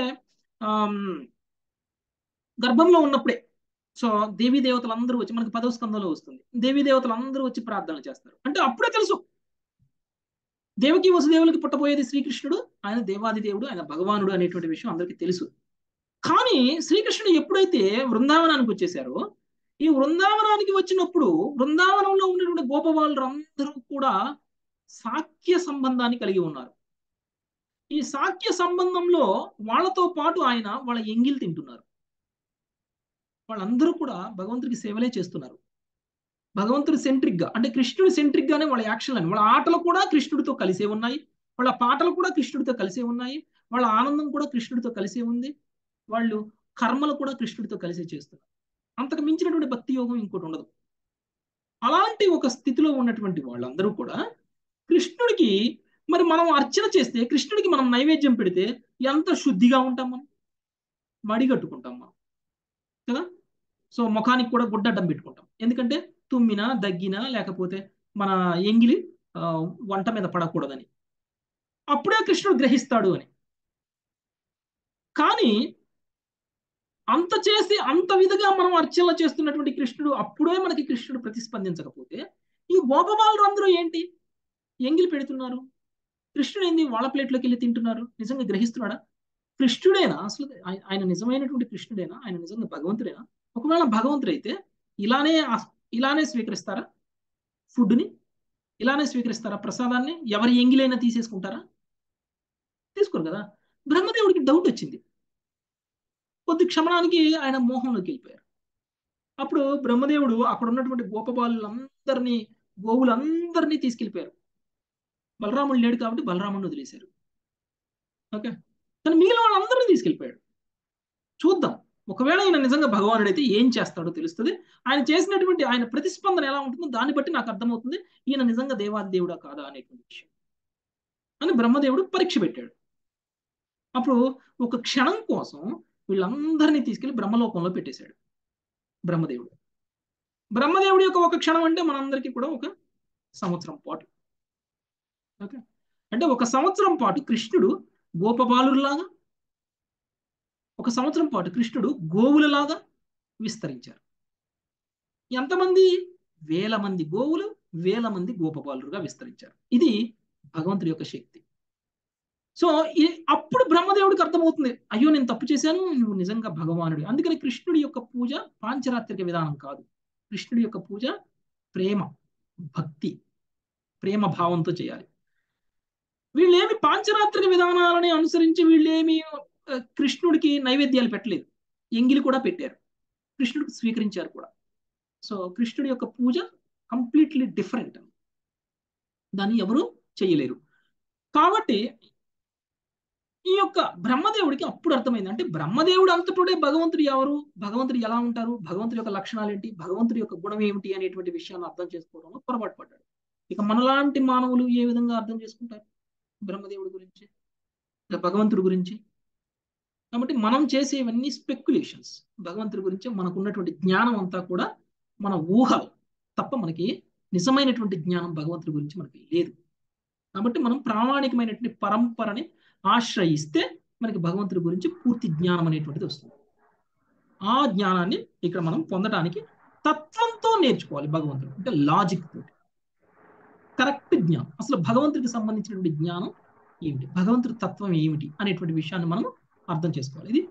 గర్భంలో ఉన్నప్పుడే సో దేవీ దేవతలందరూ వచ్చి మనకి పదవ స్కందంలో వస్తుంది దేవీ దేవతలందరూ వచ్చి ప్రార్థనలు చేస్తారు అంటే అప్పుడే తెలుసు దేవకి వసుదేవులకి పుట్టబోయేది శ్రీకృష్ణుడు ఆయన దేవాది దేవుడు ఆయన భగవానుడు అనేటువంటి విషయం అందరికీ తెలుసు కానీ శ్రీకృష్ణుడు ఎప్పుడైతే బృందావనానికి వచ్చేసారో ఈ బృందావనానికి వచ్చినప్పుడు బృందావనంలో ఉన్నటువంటి గోపవాళ్ళు అందరూ కూడా సాఖ్య సంబంధాన్ని కలిగి ఉన్నారు ఈ సాఖ్య సంబంధంలో వాళ్ళతో పాటు ఆయన వాళ్ళ ఎంగిల్ తింటున్నారు వాళ్ళందరూ కూడా భగవంతుడికి సేవలే చేస్తున్నారు భగవంతుడు సెంట్రిక్ గా అంటే కృష్ణుడు సెంట్రిక్ గానే వాళ్ళ యాక్షన్ అని వాళ్ళ ఆటలు కూడా కృష్ణుడితో కలిసే ఉన్నాయి వాళ్ళ పాటలు కూడా కృష్ణుడితో కలిసే ఉన్నాయి వాళ్ళ ఆనందం కూడా కృష్ణుడితో కలిసే ఉంది వాళ్ళు కర్మలు కూడా కృష్ణుడితో కలిసే చేస్తున్నారు అంతకు మించినటువంటి భక్తి యోగం ఇంకోటి ఉండదు అలాంటి ఒక స్థితిలో ఉన్నటువంటి వాళ్ళందరూ కూడా కృష్ణుడికి మరి మనం అర్చన చేస్తే కృష్ణుడికి మనం నైవేద్యం పెడితే ఎంత శుద్ధిగా ఉంటాం మనం మడిగట్టుకుంటాం మనం కదా సో ముఖానికి కూడా గుడ్డడ్డం పెట్టుకుంటాం ఎందుకంటే తుమ్మినా దగ్గినా లేకపోతే మన ఎంగిలి వంట మీద పడకూడదని అప్పుడే కృష్ణుడు గ్రహిస్తాడు అని కానీ అంత చేసి అంత విధంగా మనం అర్చనలు చేస్తున్నటువంటి కృష్ణుడు అప్పుడే మనకి కృష్ణుడు ప్రతిస్పందించకపోతే ఈ గోపబాలు అందరూ ఏంటి ఎంగిలి పెడుతున్నారు కృష్ణుడు ఏంది వాళ్ళ ప్లేట్లోకి వెళ్ళి తింటున్నారు నిజంగా గ్రహిస్తున్నాడా కృష్ణుడేనా అసలు ఆయన నిజమైనటువంటి కృష్ణుడేనా ఆయన నిజంగా భగవంతుడేనా ఒకవేళ భగవంతుడైతే ఇలానే ఇలానే స్వీకరిస్తారా ఫుడ్ని ఇలానే స్వీకరిస్తారా ప్రసాదాన్ని ఎవరి ఎంగిలైనా తీసేసుకుంటారా తీసుకోరు కదా బ్రహ్మదేవుడికి డౌట్ వచ్చింది కొద్ది క్షమణానికి ఆయన మోహంలోకి వెళ్ళిపోయారు అప్పుడు బ్రహ్మదేవుడు అక్కడ ఉన్నటువంటి గోపబాలులందరినీ గోవులందరినీ తీసుకెళ్ళిపోయారు బలరాముడు లేడు కాబట్టి బలరాముడిని వదిలేశారు ఓకే కానీ మిగిలిన వాళ్ళందరినీ తీసుకెళ్ళిపోయాడు చూద్దాం ఒకవేళ ఆయన నిజంగా భగవానుడు అయితే ఏం చేస్తాడో తెలుస్తుంది ఆయన చేసినటువంటి ఆయన ప్రతిస్పందన ఎలా ఉంటుందో దాన్ని బట్టి నాకు అర్థమవుతుంది ఈయన నిజంగా దేవాది దేవుడా కాదా అనేటువంటి విషయం అని బ్రహ్మదేవుడు పరీక్ష పెట్టాడు అప్పుడు ఒక క్షణం కోసం వీళ్ళందరినీ తీసుకెళ్లి బ్రహ్మలోకంలో పెట్టేశాడు బ్రహ్మదేవుడు బ్రహ్మదేవుడి యొక్క ఒక క్షణం అంటే మనందరికీ కూడా ఒక సంవత్సరం పాటు ఓకే అంటే ఒక సంవత్సరం పాటు కృష్ణుడు గోపబాలులాగా ఒక సంవత్సరం పాటు కృష్ణుడు గోవులలాగా విస్తరించారు ఎంతమంది వేల మంది గోవులు వేల మంది గోపబాలురుగా విస్తరించారు ఇది భగవంతుడి యొక్క శక్తి సో అప్పుడు బ్రహ్మదేవుడికి అర్థమవుతుంది అయ్యో నేను తప్పు చేశాను నువ్వు నిజంగా భగవానుడు అందుకని కృష్ణుడి యొక్క పూజ పాంచరాత్రిక విధానం కాదు కృష్ణుడి యొక్క పూజ ప్రేమ భక్తి ప్రేమ భావంతో చేయాలి వీళ్ళేమి పాంచరాత్రిక విధానాలని అనుసరించి వీళ్ళేమి కృష్ణుడికి నైవేద్యాలు పెట్టలేదు ఎంగిలి కూడా పెట్టారు కృష్ణుడికి స్వీకరించారు కూడా సో కృష్ణుడి యొక్క పూజ కంప్లీట్లీ డిఫరెంట్ దాన్ని ఎవరు చేయలేరు కాబట్టి ఈ యొక్క బ్రహ్మదేవుడికి అప్పుడు అర్థమైంది అంటే బ్రహ్మదేవుడు అంతటోడే భగవంతుడు ఎవరు భగవంతుడు ఎలా ఉంటారు భగవంతుడి యొక్క లక్షణాలు ఏంటి భగవంతుడి యొక్క గుణం ఏమిటి అనేటువంటి విషయాన్ని అర్థం చేసుకోవడంలో పొరపాటు పడ్డాడు ఇక మనలాంటి మానవులు ఏ విధంగా అర్థం చేసుకుంటారు బ్రహ్మదేవుడి గురించి ఇక భగవంతుడి గురించి కాబట్టి మనం చేసేవన్నీ స్పెక్యులేషన్స్ భగవంతుడి గురించి మనకు ఉన్నటువంటి జ్ఞానం అంతా కూడా మన ఊహలు తప్ప మనకి నిజమైనటువంటి జ్ఞానం భగవంతుడి గురించి మనకి లేదు కాబట్టి మనం ప్రామాణికమైనటువంటి పరంపరని ఆశ్రయిస్తే మనకి భగవంతుడి గురించి పూర్తి జ్ఞానం అనేటువంటిది వస్తుంది ఆ జ్ఞానాన్ని ఇక్కడ మనం పొందడానికి తత్వంతో నేర్చుకోవాలి భగవంతుడు అంటే లాజిక్ తోటి కరెక్ట్ జ్ఞానం అసలు భగవంతుడికి సంబంధించినటువంటి జ్ఞానం ఏమిటి భగవంతుడి తత్వం ఏమిటి అనేటువంటి విషయాన్ని మనం అర్థం చేసుకోవాలి ఇది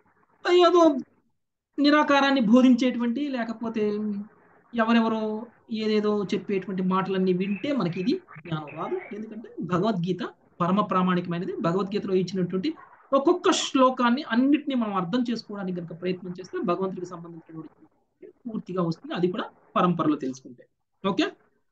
ఏదో నిరాకారాన్ని బోధించేటువంటి లేకపోతే ఎవరెవరో ఏదేదో చెప్పేటువంటి మాటలన్నీ వింటే మనకి ఇది జ్ఞానం రాదు ఎందుకంటే భగవద్గీత పరమ ప్రామాణికమైనది భగవద్గీతలో ఇచ్చినటువంటి ఒక్కొక్క శ్లోకాన్ని అన్నిటినీ మనం అర్థం చేసుకోవడానికి కనుక ప్రయత్నం చేస్తే భగవంతుడికి సంబంధించినటువంటి పూర్తిగా వస్తుంది అది కూడా పరంపరలో తెలుసుకుంటే ఓకే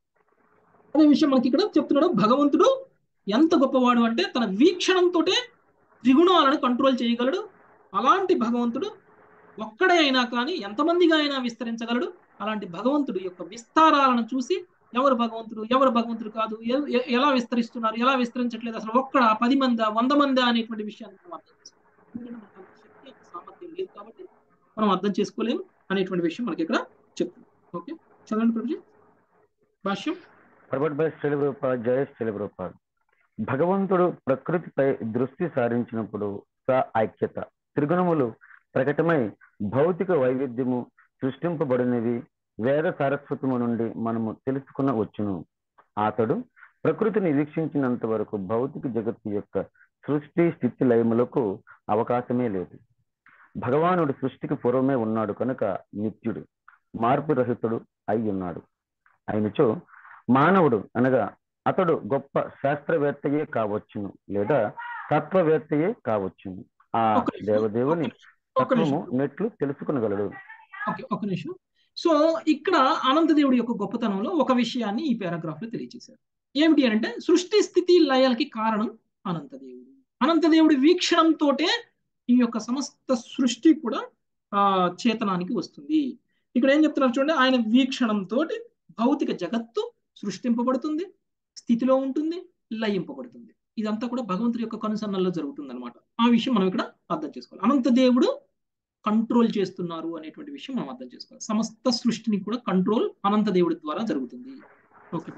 అదే విషయం మనకి ఇక్కడ చెప్తున్నాడు భగవంతుడు ఎంత గొప్పవాడు అంటే తన వీక్షణంతో త్రిగుణాలను కంట్రోల్ చేయగలడు అలాంటి భగవంతుడు ఒక్కడే అయినా కానీ ఎంతమందిగా అయినా విస్తరించగలడు అలాంటి భగవంతుడు యొక్క విస్తారాలను చూసి ఎవరు భగవంతుడు ఎవరు భగవంతుడు కాదు ఎలా విస్తరిస్తున్నారు ఎలా విస్తరించట్లేదు అసలు ఒక్కడ పది మంది వంద మంది అనేటువంటి విషయాన్ని మనం అర్థం చేసుకోవాలి సామర్థ్యం లేదు కాబట్టి మనం అర్థం చేసుకోలేము అనేటువంటి విషయం మనకి ఇక్కడ చెప్తుంది ఓకే చదవండి ప్రభుజీ భాష్యం ప్రబట్ బై శ్రీలప్రభుపాద్ జయ శ్రీలప్రభుపాద్ భగవంతుడు ప్రకృతిపై దృష్టి సారించినప్పుడు స ఐక్యత త్రిగుణములు ప్రకటమై భౌతిక వైవిధ్యము సృష్టింపబడినవి వేద సారస్వతము నుండి మనము తెలుసుకున్న వచ్చును అతడు ప్రకృతిని వీక్షించినంత వరకు భౌతిక జగత్తు యొక్క సృష్టి స్థితి లయములకు అవకాశమే లేదు భగవానుడు సృష్టికి పూర్వమే ఉన్నాడు కనుక నిత్యుడు మార్పు రహితుడు అయి ఉన్నాడు అయినచో మానవుడు అనగా అతడు గొప్ప శాస్త్రవేత్తయే కావచ్చును లేదా తత్వవేత్తయే కావచ్చును ఆ దేవదేవుని తత్వము నెట్లు తెలుసుకునగలడు ఓకే ఒక నిమిషం సో ఇక్కడ అనంతదేవుడి యొక్క గొప్పతనంలో ఒక విషయాన్ని ఈ పారాగ్రాఫ్ లో తెలియజేశారు ఏమిటి అంటే సృష్టి స్థితి లయాలకి కారణం అనంతదేవుడు అనంతదేవుడి వీక్షణంతో ఈ యొక్క సమస్త సృష్టి కూడా ఆ చేతనానికి వస్తుంది ఇక్కడ ఏం చెప్తున్నారు చూడండి ఆయన వీక్షణంతో భౌతిక జగత్తు సృష్టింపబడుతుంది స్థితిలో ఉంటుంది లయింపబడుతుంది ఇదంతా కూడా భగవంతుడి యొక్క కనుసన్నల్లో జరుగుతుంది అనమాట ఆ విషయం మనం ఇక్కడ అర్థం చేసుకోవాలి అనంత దేవుడు కంట్రోల్ చేస్తున్నారు అనేటువంటి విషయం మనం అర్థం చేసుకోవాలి సమస్త సృష్టిని కూడా కంట్రోల్ అనంత దేవుడి ద్వారా జరుగుతుంది ఓకే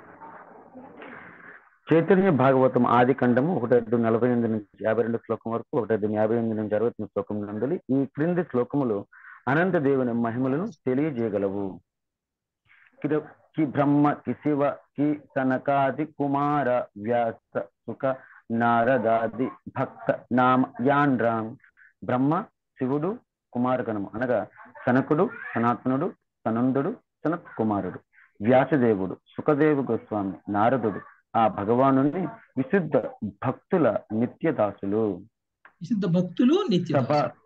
చైతన్య భాగవతం ఆది ఖండము ఒకటి నలభై ఎనిమిది నుంచి యాభై రెండు శ్లోకం వరకు ఒకటి యాభై ఎనిమిది నుంచి అరవై తొమ్మిది శ్లోకం నందలి ఈ క్రింది శ్లోకములు అనంత దేవుని మహిమలను తెలియజేయగలవు కి బ్రహ్మ కి శివ కి సనకాది కుమార వ్యాస సుఖ నారదాది భక్త నామ యాన్ రామ్ బ్రహ్మ శివుడు కుమారగణము అనగా సనకుడు సనాతనుడు సనందుడు సనత్ కుమారుడు వ్యాసదేవుడు సుఖదేవు గోస్వామి నారదుడు ఆ భగవాను విశుద్ధ భక్తుల నిత్యదాసులు విశుద్ధ భక్తులు నిత్య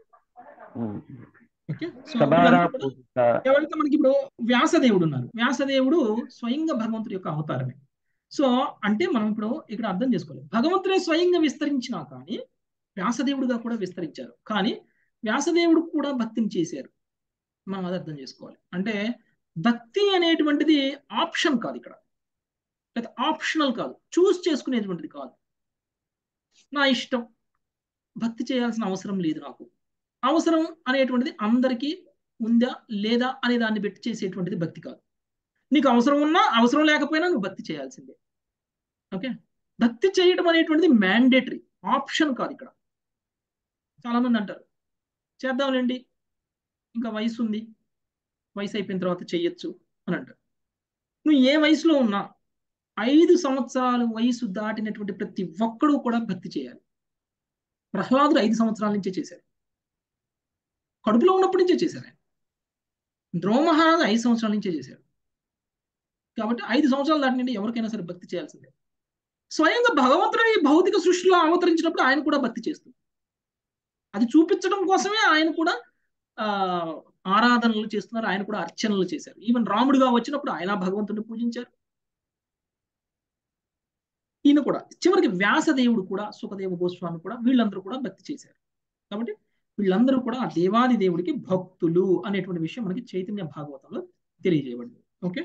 ఎవరైతే మనకి ఇప్పుడు వ్యాసదేవుడు ఉన్నారు వ్యాసదేవుడు స్వయంగా భగవంతుడి యొక్క అవతారమే సో అంటే మనం ఇప్పుడు ఇక్కడ అర్థం చేసుకోవాలి భగవంతుడే స్వయంగా విస్తరించినా కానీ వ్యాసదేవుడుగా కూడా విస్తరించారు కానీ వ్యాసదేవుడు కూడా భక్తిని చేశారు మనం అది అర్థం చేసుకోవాలి అంటే భక్తి అనేటువంటిది ఆప్షన్ కాదు ఇక్కడ లేదా ఆప్షనల్ కాదు చూస్ చేసుకునేటువంటిది కాదు నా ఇష్టం భక్తి చేయాల్సిన అవసరం లేదు నాకు అవసరం అనేటువంటిది అందరికీ ఉందా లేదా అనే దాన్ని పెట్టి చేసేటువంటిది భక్తి కాదు నీకు అవసరం ఉన్నా అవసరం లేకపోయినా నువ్వు భక్తి చేయాల్సిందే ఓకే భక్తి చేయడం అనేటువంటిది మ్యాండేటరీ ఆప్షన్ కాదు ఇక్కడ చాలా మంది అంటారు చేద్దాంలేండి ఇంకా వయసు ఉంది వయసు అయిపోయిన తర్వాత చెయ్యొచ్చు అని అంటారు నువ్వు ఏ వయసులో ఉన్నా ఐదు సంవత్సరాలు వయసు దాటినటువంటి ప్రతి ఒక్కడూ కూడా భక్తి చేయాలి ప్రహ్లాదుడు ఐదు సంవత్సరాల నుంచే చేశారు కడుపులో ఉన్నప్పటి నుంచే చేశారు ఆయన ద్రోమహారాజు ఐదు సంవత్సరాల నుంచే చేశారు కాబట్టి ఐదు సంవత్సరాలు దాటినండి ఎవరికైనా సరే భక్తి చేయాల్సిందే స్వయంగా భగవంతుడు ఈ భౌతిక సృష్టిలో అవతరించినప్పుడు ఆయన కూడా భక్తి చేస్తుంది అది చూపించడం కోసమే ఆయన కూడా ఆ ఆరాధనలు చేస్తున్నారు ఆయన కూడా అర్చనలు చేశారు ఈవెన్ రాముడుగా వచ్చినప్పుడు ఆయన భగవంతుడిని పూజించారు ఈయన కూడా చివరికి వ్యాసదేవుడు కూడా సుఖదేవ గోస్వామి కూడా వీళ్ళందరూ కూడా భక్తి చేశారు కాబట్టి వీళ్ళందరూ కూడా ఆ దేవాది దేవుడికి భక్తులు అనేటువంటి విషయం మనకి చైతన్య భాగవతంలో తెలియజేయబడింది ఓకే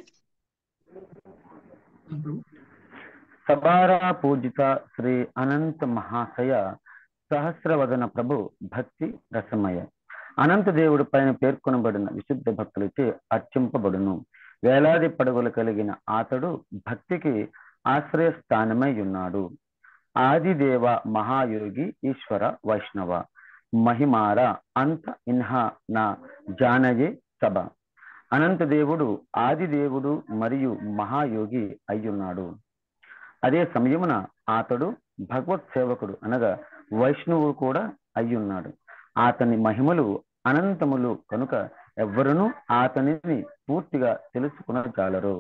ప్రభు సబారా పూజిత శ్రీ అనంత మహాశయ సహస్రవదన ప్రభు భక్తి రసమయ అనంత దేవుడి పైన పేర్కొనబడిన విశుద్ధ భక్తులచే అర్చింపబడును వేలాది పడవలు కలిగిన అతడు భక్తికి ఆశ్రయ స్థానమై ఉన్నాడు ఆదిదేవ మహాయోగి ఈశ్వర వైష్ణవ మహిమార అంత ఇన్హా నా జానయే సభ అనంత దేవుడు ఆది దేవుడు మరియు మహాయోగి అయ్యున్నాడు అదే సమయమున అతడు భగవత్ సేవకుడు అనగా వైష్ణవుడు కూడా అయ్యున్నాడు అతని మహిమలు అనంతములు కనుక ఎవ్వరునూ అతనిని పూర్తిగా తెలుసుకునజాలరు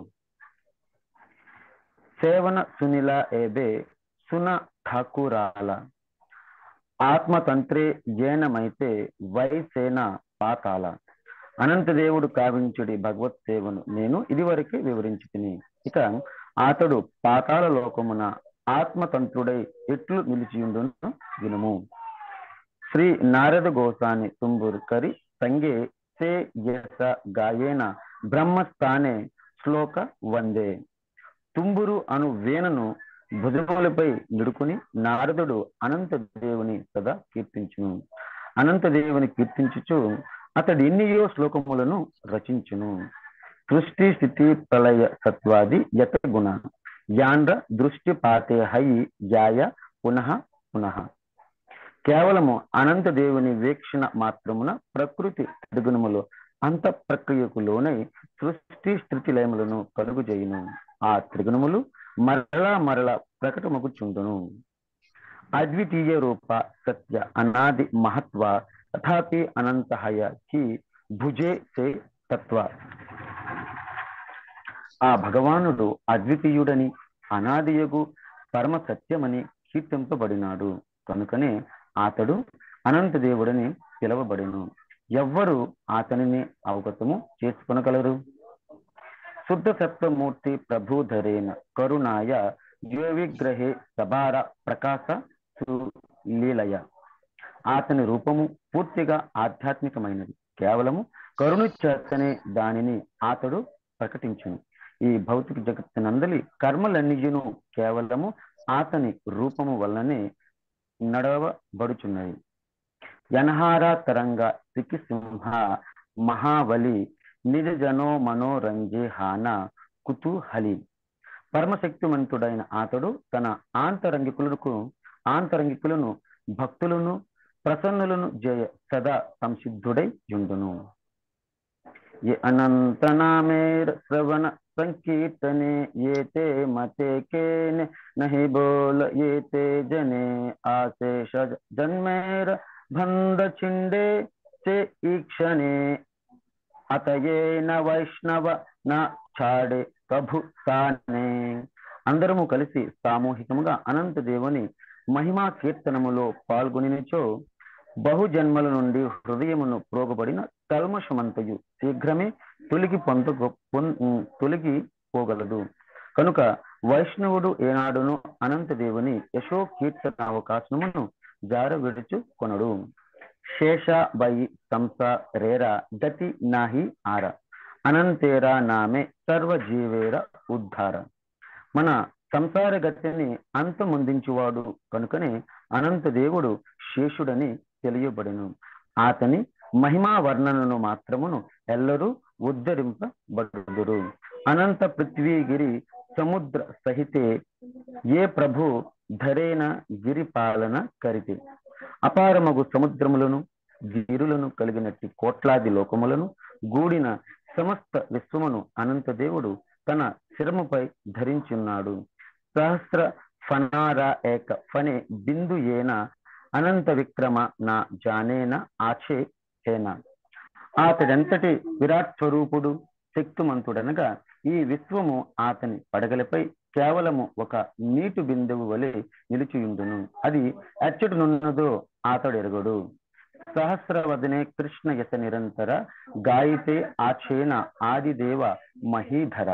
సేవన సునిల ఏబే సున ఠాకూరాల ఆత్మతంత్రే జేనమైతే వైసేన పాతాల అనంతదేవుడు కావించుడి భగవత్ సేవను నేను ఇదివరకే వివరించి తిని ఇక అతడు పాతాళ లోకమున ఆత్మతంత్రుడై ఎట్లు నిలిచియుండును వినుము శ్రీ నారద గోసాని తుంబుర్కరి సంగే సే యస గాయేన బ్రహ్మస్థానే శ్లోక వందే తుంబురు అను వేణను భుజములపై నిడుకుని నారదుడు అనంత దేవుని సదా కీర్తించును అనంత దేవుని కీర్తించుచు అతడు ఎన్నియో శ్లోకములను రచించును సృష్టి స్థితి ప్రళయ సత్వాది యత గుణ యాండ్ర దృష్టి పాతే హై యాయ పునః పునః కేవలము అనంత దేవుని వీక్షణ మాత్రమున ప్రకృతి త్రిగుణములు అంత ప్రక్రియకు లోనై సృష్టి స్థితి లయములను కలుగు చేయును ఆ త్రిగుణములు మరలా మరల ప్రకటమగుచుండును అద్వితీయ రూప సత్య అనాది మహత్వ తథాపి అనంతహయ కి భుజే సే తత్వ ఆ భగవానుడు అద్వితీయుడని అనాదియగు పరమ సత్యమని కీర్తింపబడినాడు కనుకనే అతడు అనంత దేవుడని పిలవబడిను ఎవ్వరు అతనిని అవగతము చేసుకొనగలరు శుద్ధ సత్వమూర్తి ప్రభుధరేన కరుణాయ విగ్రహే సబార ప్రకాశ లీలయ అతని రూపము పూర్తిగా ఆధ్యాత్మికమైనది కేవలము కరుణ చేతనే దానిని అతడు ప్రకటించును ఈ భౌతిక జగత్తునందలి కర్మలన్నియును కేవలము అతని రూపము వల్లనే నడవబడుచున్నది యనహార తరంగ సింహ మహాబలి నిజ జనో మనోరంజే హాన కుతూహలి పరమశక్తిమంతుడైన అతడు తన ఆంతరంగికులకు ఆంతరంగికులను భక్తులను ప్రసన్నులను జయ సదా సంసిద్ధుడై యుండును ये अनंत नामेर श्रवण संकीर्तने ये ते मते केन नहीं बोल ये ते जने आशेष जन्मेर बंद छिंडे से ईक्षणे అతయే న వైష్ణవ న చాడే ప్రభు సానే అందరము కలిసి సామూహికముగా అనంత దేవుని మహిమా కీర్తనములో పాల్గొనినచో బహుజన్మల నుండి హృదయమును ప్రోగబడిన కల్మషమంతయు శీఘ్రమే తొలిగి పొంద తొలగి పోగలదు కనుక వైష్ణవుడు ఏనాడును అనంత దేవుని యశో కీర్తన అవకాశమును జార విడుచు కొనడు శేష బై సంస రేర గతి నాహి ఆర అనంతేరా నామే సర్వజీవేర ఉద్ధార మన సంసార గతిని అంతమొందించువాడు కనుకనే అనంత దేవుడు శేషుడని తెలియబడిను అతని మహిమా వర్ణనను మాత్రమును ఎల్లరూ ఉద్ధరింపబడుదురు అనంత పృథ్వీగిరి సముద్ర సహితే ఏ ప్రభు ధరేన గిరి పాలన కరితే అపారమగు సముద్రములను గిరులను కలిగినట్టి కోట్లాది లోకములను గూడిన సమస్త విశ్వమును అనంత దేవుడు తన శిరముపై ధరించున్నాడు సహస్ర ఫనార ఏక ఫనే బిందు ఏన అనంత విక్రమ నా జానేన ఆచే హేన అతడంతటి విరాట్ స్వరూపుడు శక్తిమంతుడనగా ఈ విశ్వము అతని పడగలపై కేవలము ఒక నీటి బిందువు వలె నిలిచియుండును అది ఎచ్చటనున్నదో అతడు ఎరగడు సహస్రవదనే కృష్ణ యస నిరంతర గాయితే ఆచేన ఆదిదేవ మహీధర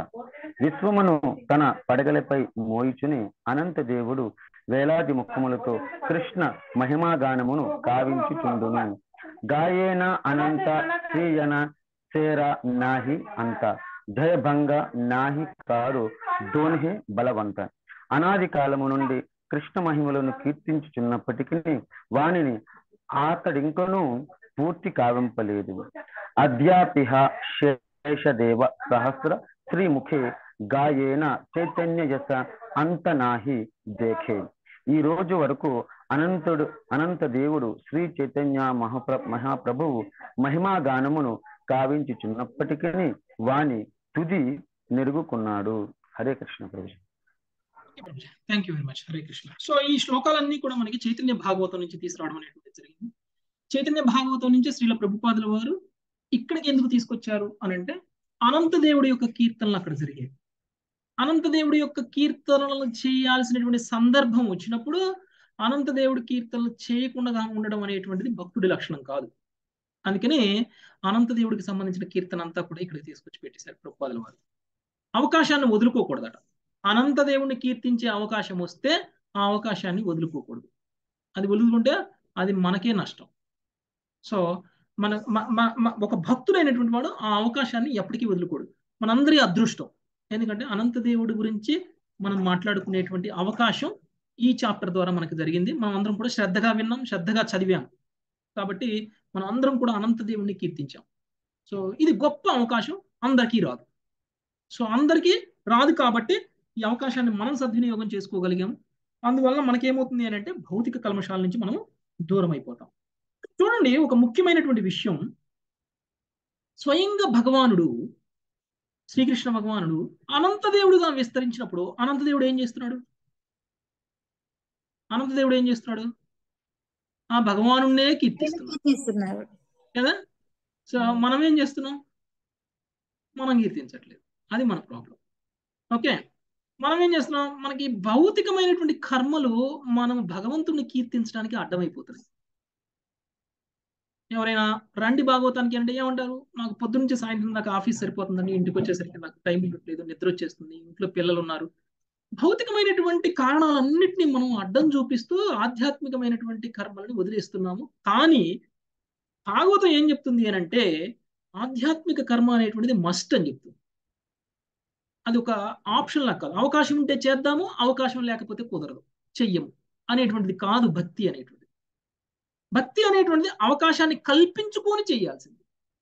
విశ్వమును తన పడగలపై మోయిచుని అనంత దేవుడు వేలాది ముఖములతో కృష్ణ మహిమాగానమును కావించుచుండును గాయేన అనంత శ్రీయన సేర నాహి అంత జయభంగ నాహి కారు దోన్హి బలవంత అనాది కాలము నుండి కృష్ణ మహిమలను కీర్తించుచున్నప్పటికీ వానిని అతడింకను పూర్తి కావింపలేదు అద్యాపిహ శేషదేవ సహస్ర శ్రీముఖే గాయేన చైతన్య యస అంత నాహి దేఖే ఈ రోజు వరకు అనంతుడు అనంత దేవుడు శ్రీ చైతన్య మహాప్ర మహాప్రభువు మహిమా గానమును కావించుచున్నప్పటికీ వాని తుది నెరుగుకున్నాడు హరే కృష్ణ ప్రభు thank you very much Hare Krishna so ఈ శ్లోకాలన్నీ కూడా మనకి చైతన్య భాగవతం నుంచి తీసుకురావడం అనేటువంటి జరిగింది చైతన్య భాగవతం నుంచి శ్రీల ప్రభుపాదుల వారు ఇక్కడికి ఎందుకు తీసుకొచ్చారు అని అంటే అనంత దేవుడి యొక్క కీర్తనలు అక్కడ జరిగాయి అనంత దేవుడి యొక్క కీర్తనలు చేయాల్సినటువంటి సందర్భం వచ్చినప్పుడు అనంత దేవుడి కీర్తనలు చేయకుండా ఉండడం అనేటువంటిది భక్తుడి లక్షణం కాదు అందుకనే అనంత దేవుడికి సంబంధించిన కీర్తన అంతా కూడా ఇక్కడ తీసుకొచ్చి పెట్టేశారు ప్రభుపాదుల వారు అవకాశాన్ని వదులుకోకూడదట అనంత దేవుణ్ణి కీర్తించే అవకాశం వస్తే ఆ అవకాశాన్ని వదులుకోకూడదు అది వదులుకుంటే అది మనకే నష్టం సో మన ఒక భక్తుడైనటువంటి వాడు ఆ అవకాశాన్ని ఎప్పటికీ వదులుకోడు మనందరి అదృష్టం ఎందుకంటే అనంత దేవుడి గురించి మనం మాట్లాడుకునేటువంటి అవకాశం ఈ చాప్టర్ ద్వారా మనకు జరిగింది మనం అందరం కూడా శ్రద్ధగా విన్నాం శ్రద్ధగా చదివాం కాబట్టి మనం అందరం కూడా అనంత దేవుణ్ణి కీర్తించాం సో ఇది గొప్ప అవకాశం అందరికీ రాదు సో అందరికీ రాదు కాబట్టి ఈ అవకాశాన్ని మనం సద్వినియోగం చేసుకోగలిగాం అందువల్ల మనకేమవుతుంది అని అంటే భౌతిక కల్మషాల నుంచి మనం దూరం అయిపోతాం చూడండి ఒక ముఖ్యమైనటువంటి విషయం స్వయంగా భగవానుడు శ్రీకృష్ణ భగవానుడు అనంతదేవుడుగా విస్తరించినప్పుడు అనంతదేవుడు ఏం చేస్తున్నాడు అనంతదేవుడు ఏం చేస్తున్నాడు ఆ భగవానుడే కీర్తిస్తున్నాడు కదా సో మనం ఏం చేస్తున్నాం మనం కీర్తించట్లేదు అది మన ప్రాబ్లం ఓకే మనం ఏం చేస్తున్నాం మనకి భౌతికమైనటువంటి కర్మలు మనం భగవంతుడిని కీర్తించడానికి అడ్డమైపోతున్నాయి ఎవరైనా రండి భాగవతానికి అంటే ఏమంటారు నాకు పొద్దు నుంచి సాయంత్రం దాకా ఆఫీస్ సరిపోతుందండి ఇంటికి వచ్చేసరికి నాకు టైం ఇవ్వట్లేదు నిద్ర వచ్చేస్తుంది ఇంట్లో పిల్లలు ఉన్నారు భౌతికమైనటువంటి కారణాలన్నింటినీ మనం అడ్డం చూపిస్తూ ఆధ్యాత్మికమైనటువంటి కర్మల్ని వదిలేస్తున్నాము కానీ భాగవతం ఏం చెప్తుంది అని అంటే ఆధ్యాత్మిక కర్మ అనేటువంటిది మస్ట్ అని చెప్తుంది అది ఒక ఆప్షన్ లాగా కాదు అవకాశం ఉంటే చేద్దాము అవకాశం లేకపోతే కుదరదు చెయ్యము అనేటువంటిది కాదు భక్తి అనేటువంటిది భక్తి అనేటువంటిది అవకాశాన్ని కల్పించుకొని చేయాల్సింది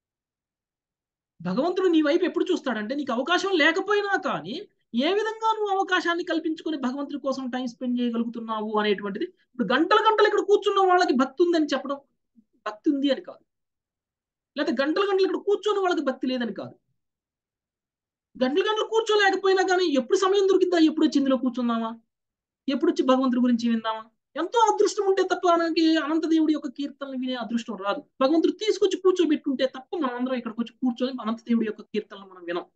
భగవంతుడు నీ వైపు ఎప్పుడు చూస్తాడంటే నీకు అవకాశం లేకపోయినా కానీ ఏ విధంగా నువ్వు అవకాశాన్ని కల్పించుకొని భగవంతుడి కోసం టైం స్పెండ్ చేయగలుగుతున్నావు అనేటువంటిది ఇప్పుడు గంటల గంటలు ఇక్కడ కూర్చున్న వాళ్ళకి భక్తి ఉందని చెప్పడం భక్తి ఉంది అని కాదు లేకపోతే గంటల గంటలు ఇక్కడ కూర్చొని వాళ్ళకి భక్తి లేదని కాదు గంటల గంటలు కూర్చోలేకపోయినా కానీ ఎప్పుడు సమయం దొరికిద్దా ఎప్పుడు వచ్చి ఇందులో కూర్చుందామా ఎప్పుడు వచ్చి భగవంతుడి గురించి విందామా ఎంతో అదృష్టం ఉంటే తప్ప మనకి అనంతదేవుడి యొక్క కీర్తనలు వినే అదృష్టం రాదు భగవంతుడు తీసుకొచ్చి కూర్చోబెట్టుంటే తప్ప మనం అందరం ఇక్కడికి వచ్చి కూర్చొని అనంతదేవుడి యొక్క కీర్తనలు మనం వినం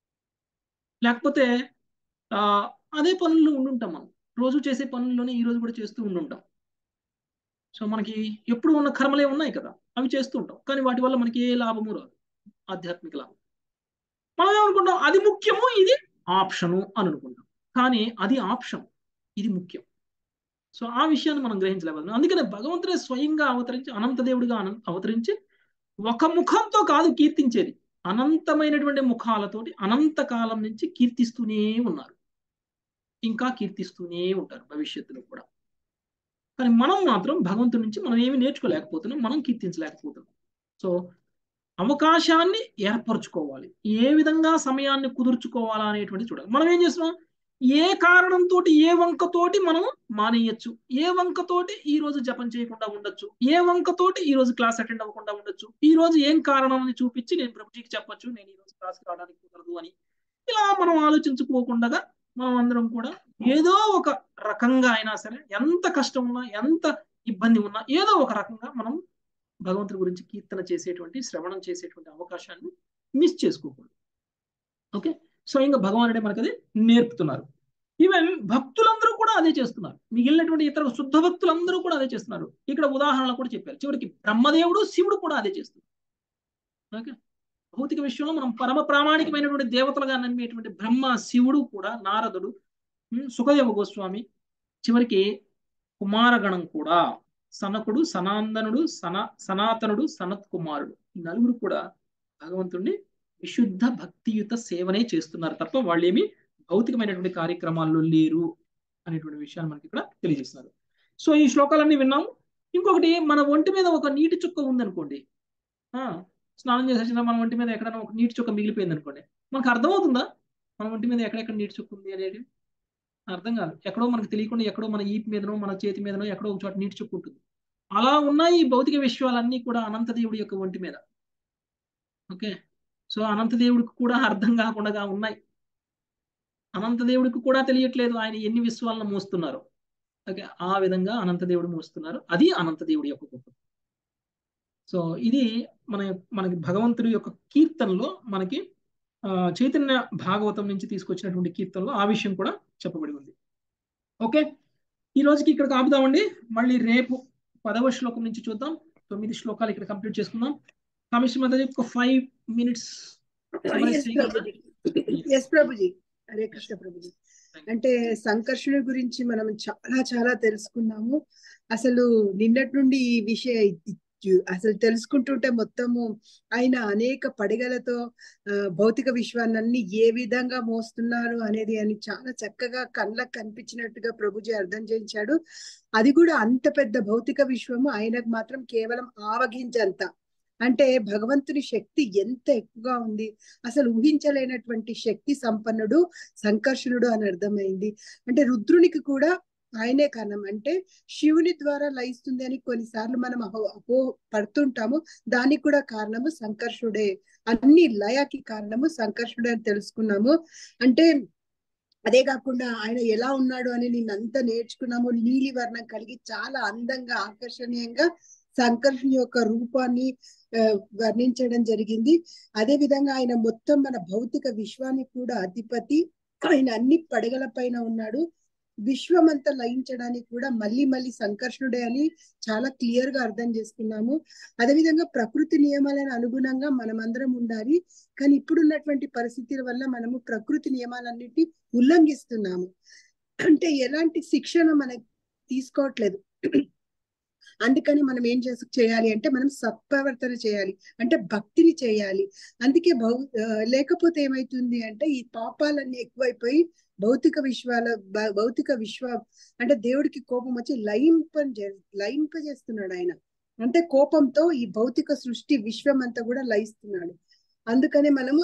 లేకపోతే ఆ అదే పనుల్లో ఉండుంటాం మనం రోజు చేసే పనుల్లోనే ఈ రోజు కూడా చేస్తూ ఉండుంటాం సో మనకి ఎప్పుడు ఉన్న కర్మలే ఉన్నాయి కదా అవి చేస్తూ ఉంటాం కానీ వాటి వల్ల మనకి ఏ లాభము రాదు ఆధ్యాత్మిక లాభం మనం ఏమనుకుంటాం అది ముఖ్యము ఇది ఆప్షను అని అనుకుంటాం కానీ అది ఆప్షన్ ఇది ముఖ్యం సో ఆ విషయాన్ని మనం గ్రహించలేకపోతున్నాం అందుకనే భగవంతుడే స్వయంగా అవతరించి అనంతదేవుడిగా అవతరించి ఒక ముఖంతో కాదు కీర్తించేది అనంతమైనటువంటి ముఖాలతోటి అనంత కాలం నుంచి కీర్తిస్తూనే ఉన్నారు ఇంకా కీర్తిస్తూనే ఉంటారు భవిష్యత్తులో కూడా కానీ మనం మాత్రం భగవంతుడి నుంచి మనం ఏమి నేర్చుకోలేకపోతున్నాం మనం కీర్తించలేకపోతున్నాం సో అవకాశాన్ని ఏర్పరచుకోవాలి ఏ విధంగా సమయాన్ని కుదుర్చుకోవాలా అనేటువంటి చూడాలి మనం ఏం చేస్తున్నాం ఏ కారణంతో ఏ వంకతోటి మనం మానేయచ్చు ఏ వంకతోటి ఈ రోజు జపం చేయకుండా ఉండొచ్చు ఏ వంకతోటి ఈ రోజు క్లాస్ అటెండ్ అవ్వకుండా ఉండొచ్చు ఈ రోజు ఏం కారణం అని చూపించి నేను ప్రభుజీకి చెప్పొచ్చు నేను ఈ రోజు క్లాస్కి రావడానికి కుదరదు అని ఇలా మనం ఆలోచించుకోకుండా మనం అందరం కూడా ఏదో ఒక రకంగా అయినా సరే ఎంత కష్టం ఉన్నా ఎంత ఇబ్బంది ఉన్నా ఏదో ఒక రకంగా మనం భగవంతుడి గురించి కీర్తన చేసేటువంటి శ్రవణం చేసేటువంటి అవకాశాన్ని మిస్ చేసుకోకూడదు ఓకే స్వయంగా భగవానుడే మనకు అది నేర్పుతున్నారు ఈవెన్ భక్తులందరూ కూడా అదే చేస్తున్నారు మిగిలినటువంటి ఇతర శుద్ధ భక్తులందరూ కూడా అదే చేస్తున్నారు ఇక్కడ ఉదాహరణలు కూడా చెప్పారు చివరికి బ్రహ్మదేవుడు శివుడు కూడా అదే చేస్తున్నారు ఓకే భౌతిక విషయంలో మనం పరమ ప్రామాణికమైనటువంటి దేవతలుగా నమ్మేటువంటి బ్రహ్మ శివుడు కూడా నారదుడు ఉమ్, సుఖదేవ గోస్వామి చివరికి కుమారగణం కూడా సనకుడు సనాందనుడు సన సనాతనుడు సనత్ కుమారుడు ఈ నలుగురు కూడా భగవంతుడిని విశుద్ధ భక్తియుత సేవనే చేస్తున్నారు తప్ప వాళ్ళు ఏమి భౌతికమైనటువంటి కార్యక్రమాల్లో లేరు అనేటువంటి విషయాన్ని మనకి ఇక్కడ తెలియజేస్తున్నారు సో ఈ శ్లోకాలన్నీ విన్నాము ఇంకొకటి మన ఒంటి మీద ఒక నీటి చుక్క ఉందనుకోండి ఆ, స్నానం చేసేసిన మన ఒంటి మీద ఎక్కడైనా ఒక నీటి చుక్క మిగిలిపోయింది అనుకోండి మనకు అర్థమవుతుందా మన ఒంటి మీద ఎక్కడెక్కడ నీటి చుక్క ఉంది అనేది అర్థం కాదు ఎక్కడో మనకు తెలియకుండా ఎక్కడో మన ఈపు మీదనో మన చేతి మీదనో ఎక్కడో ఒక చోట నీటి చుక్క ఉంటుంది అలా ఉన్నాయి ఈ భౌతిక విశ్వాలన్నీ కూడా అనంతదేవుడి యొక్క ఒంటి మీద ఓకే సో అనంతదేవుడికి కూడా అర్థం కాకుండా ఉన్నాయి అనంతదేవుడికి కూడా తెలియట్లేదు ఆయన ఎన్ని విశ్వాలను మోస్తున్నారు ఓకే ఆ విధంగా అనంతదేవుడు మోస్తున్నారు అది అనంతదేవుడి యొక్క గొప్ప సో ఇది మన మనకి భగవంతుడి యొక్క కీర్తనలో మనకి ఆ, చైతన్య భాగవతం నుంచి తీసుకొచ్చినటువంటి కీర్తనలో ఆ విషయం కూడా చెప్పబడి ఉంది ఓకే ఈ రోజుకి ఇక్కడ ఆపుదామండి మళ్ళీ రేపు పదవ శ్లోకం నుంచి చూద్దాం తొమ్మిది శ్లోకాలు ఇక్కడ కంప్లీట్ చేసుకుందాం కమిషన్ మధ్య ఒక ఫైవ్ మినిట్స్ ఎస్ ప్రభుజీ ఎస్ ప్రభుజీ హరే కృష్ణ ప్రభుజీ అంటే సంకర్షణ గురించి మనం చాలా చాలా తెలుసుకున్నాము అసలు నిన్నటి నుండి ఈ విషయ అసలు తెలుసుకుంటుంటే మొత్తము ఆయన అనేక పడిగలతో ఆ, భౌతిక విశ్వాన్ని ఏ విధంగా మోస్తున్నారు అనేది అని చాలా చక్కగా కళ్ళకు కనిపించినట్టుగా ప్రభుజీ అర్థం చేయించాడు అది కూడా అంత పెద్ద భౌతిక విశ్వము ఆయనకు మాత్రం కేవలం ఆవగించంత అంటే భగవంతుని శక్తి ఎంత ఎక్కువగా ఉంది అసలు ఊహించలేనటువంటి శక్తి సంపన్నుడు సంకర్షణుడు అని అర్థమైంది అంటే రుద్రునికి కూడా ఆయనే కారణం అంటే శివుని ద్వారా లయిస్తుంది అని కొన్నిసార్లు మనం అహో అపో పడుతుంటాము దానికి కూడా కారణము సంకర్షుడే అన్ని లయకి కారణము సంకర్షుడే అని తెలుసుకున్నాము అంటే అదే కాకుండా ఆయన ఎలా ఉన్నాడు అని నేను అంతా నేర్చుకున్నాము నీలి వర్ణం కలిగి చాలా అందంగా ఆకర్షణీయంగా సంకర్షణ యొక్క రూపాన్ని ఆ, వర్ణించడం జరిగింది అదే విధంగా ఆయన మొత్తం మన భౌతిక విశ్వానికి కూడా అధిపతి ఆయన అన్ని పడగల పైన ఉన్నాడు విశ్వమంతా లయించడానికి కూడా మళ్ళీ మళ్ళీ సంకర్షణుడే అని చాలా క్లియర్ గా అర్థం చేసుకున్నాము అదేవిధంగా ప్రకృతి నియమాలను అనుగుణంగా మనమందరం ఉండాలి కానీ ఇప్పుడున్నటువంటి పరిస్థితుల వల్ల మనము ప్రకృతి నియమాలన్నిటి ఉల్లంఘిస్తున్నాము అంటే ఎలాంటి శిక్షణ మనకి తీసుకోవట్లేదు అందుకని మనం ఏం చేసు చేయాలి అంటే మనం సత్ప్రవర్తన చేయాలి అంటే భక్తిని చేయాలి అందుకే భౌ ఆ, లేకపోతే ఏమైతుంది అంటే ఈ పాపాలన్నీ ఎక్కువైపోయి భౌతిక విశ్వాల భ- భౌతిక విశ్వ అంటే దేవుడికి కోపం వచ్చి లయింప లయింపజేస్తున్నాడు ఆయన అంటే కోపంతో ఈ భౌతిక సృష్టి విశ్వం అంతా కూడా లయిస్తున్నాడు అందుకని మనము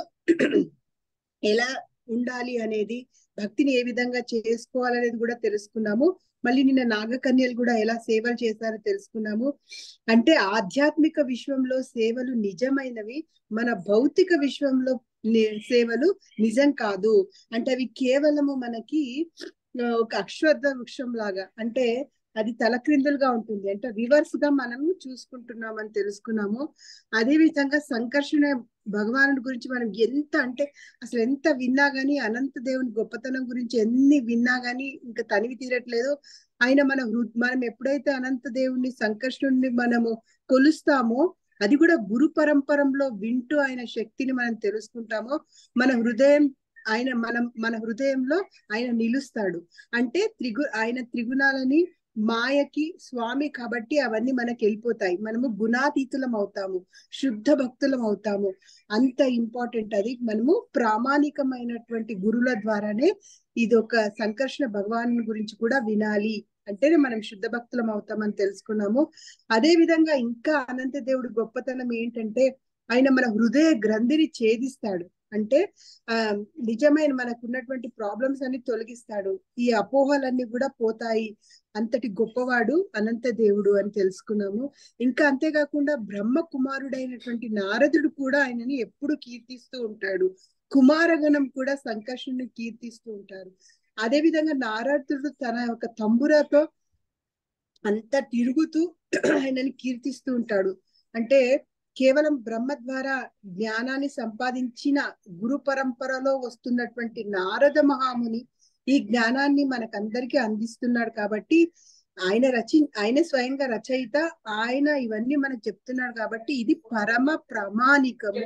ఎలా ఉండాలి అనేది భక్తిని ఏ విధంగా చేసుకోవాలనేది కూడా తెలుసుకున్నాము మళ్ళీ నిన్న నాగకన్యలు కూడా ఎలా సేవలు చేశారో తెలుసుకున్నాము అంటే ఆధ్యాత్మిక విశ్వంలో సేవలు నిజమైనవి మన భౌతిక విశ్వంలో ని- సేవలు నిజం కాదు అంటే అవి కేవలము మనకి ఆ, ఒక అశ్వత్థ వృక్షం లాగా అంటే అది తలక్రిందులుగా ఉంటుంది అంటే రివర్స్ గా మనం చూసుకుంటున్నామని తెలుసుకున్నాము అదే విధంగా సంకర్షణ భగవానుడి గురించి మనం ఎంత అంటే అసలు ఎంత విన్నా గానీ అనంత దేవుని గొప్పతనం గురించి ఎన్ని విన్నా గానీ ఇంకా తనివి తీరట్లేదు ఆయన మన హృ మనం ఎప్పుడైతే అనంత దేవుని సంకర్షణుడిని మనము కొలుస్తామో అది కూడా గురు పరంపరంలో వింటూ ఆయన శక్తిని మనం తెలుసుకుంటామో మన హృదయం ఆయన మనం మన హృదయంలో ఆయన నిలుస్తాడు అంటే త్రిగు ఆయన త్రిగుణాలని మాయకి స్వామి కాబట్టి అవన్నీ మనకి వెళ్ళిపోతాయి మనము గుణాతీతులం అవుతాము శుద్ధ భక్తులం అవుతాము అంత ఇంపార్టెంట్ అది మనము ప్రామాణికమైనటువంటి గురుల ద్వారానే ఇది ఒక సంకర్షణ భగవాన్ గురించి కూడా వినాలి అంటేనే మనం శుద్ధ భక్తులం అవుతామని తెలుసుకున్నాము అదే విధంగా ఇంకా అనంత దేవుడి గొప్పతనం ఏంటంటే ఆయన మన హృదయ గ్రంథిని ఛేదిస్తాడు అంటే ఆ నిజమైన మనకు ఉన్నటువంటి ప్రాబ్లమ్స్ అన్ని తొలగిస్తాడు ఈ అపోహలన్నీ కూడా పోతాయి అంతటి గొప్పవాడు అనంత దేవుడు అని తెలుసుకున్నాము ఇంకా అంతేకాకుండా బ్రహ్మ కుమారుడైనటువంటి నారదుడు కూడా ఆయనని ఎప్పుడు కీర్తిస్తూ ఉంటాడు కుమారగణం కూడా సంకర్షణని కీర్తిస్తూ ఉంటారు అదే విధంగా నారదుడు తన యొక్క తంబురాతో అంత తిరుగుతూ ఆయనని కీర్తిస్తూ ఉంటాడు అంటే కేవలం బ్రహ్మ ద్వారా జ్ఞానాన్ని సంపాదించిన గురు పరంపరలో వస్తున్నటువంటి నారద మహాముని ఈ జ్ఞానాన్ని మనకందరికీ అందిస్తున్నాడు కాబట్టి ఆయన రచి ఆయన స్వయంగా రచయిత ఆయన ఇవన్నీ మనకు చెప్తున్నాడు కాబట్టి ఇది పరమ ప్రామాణికము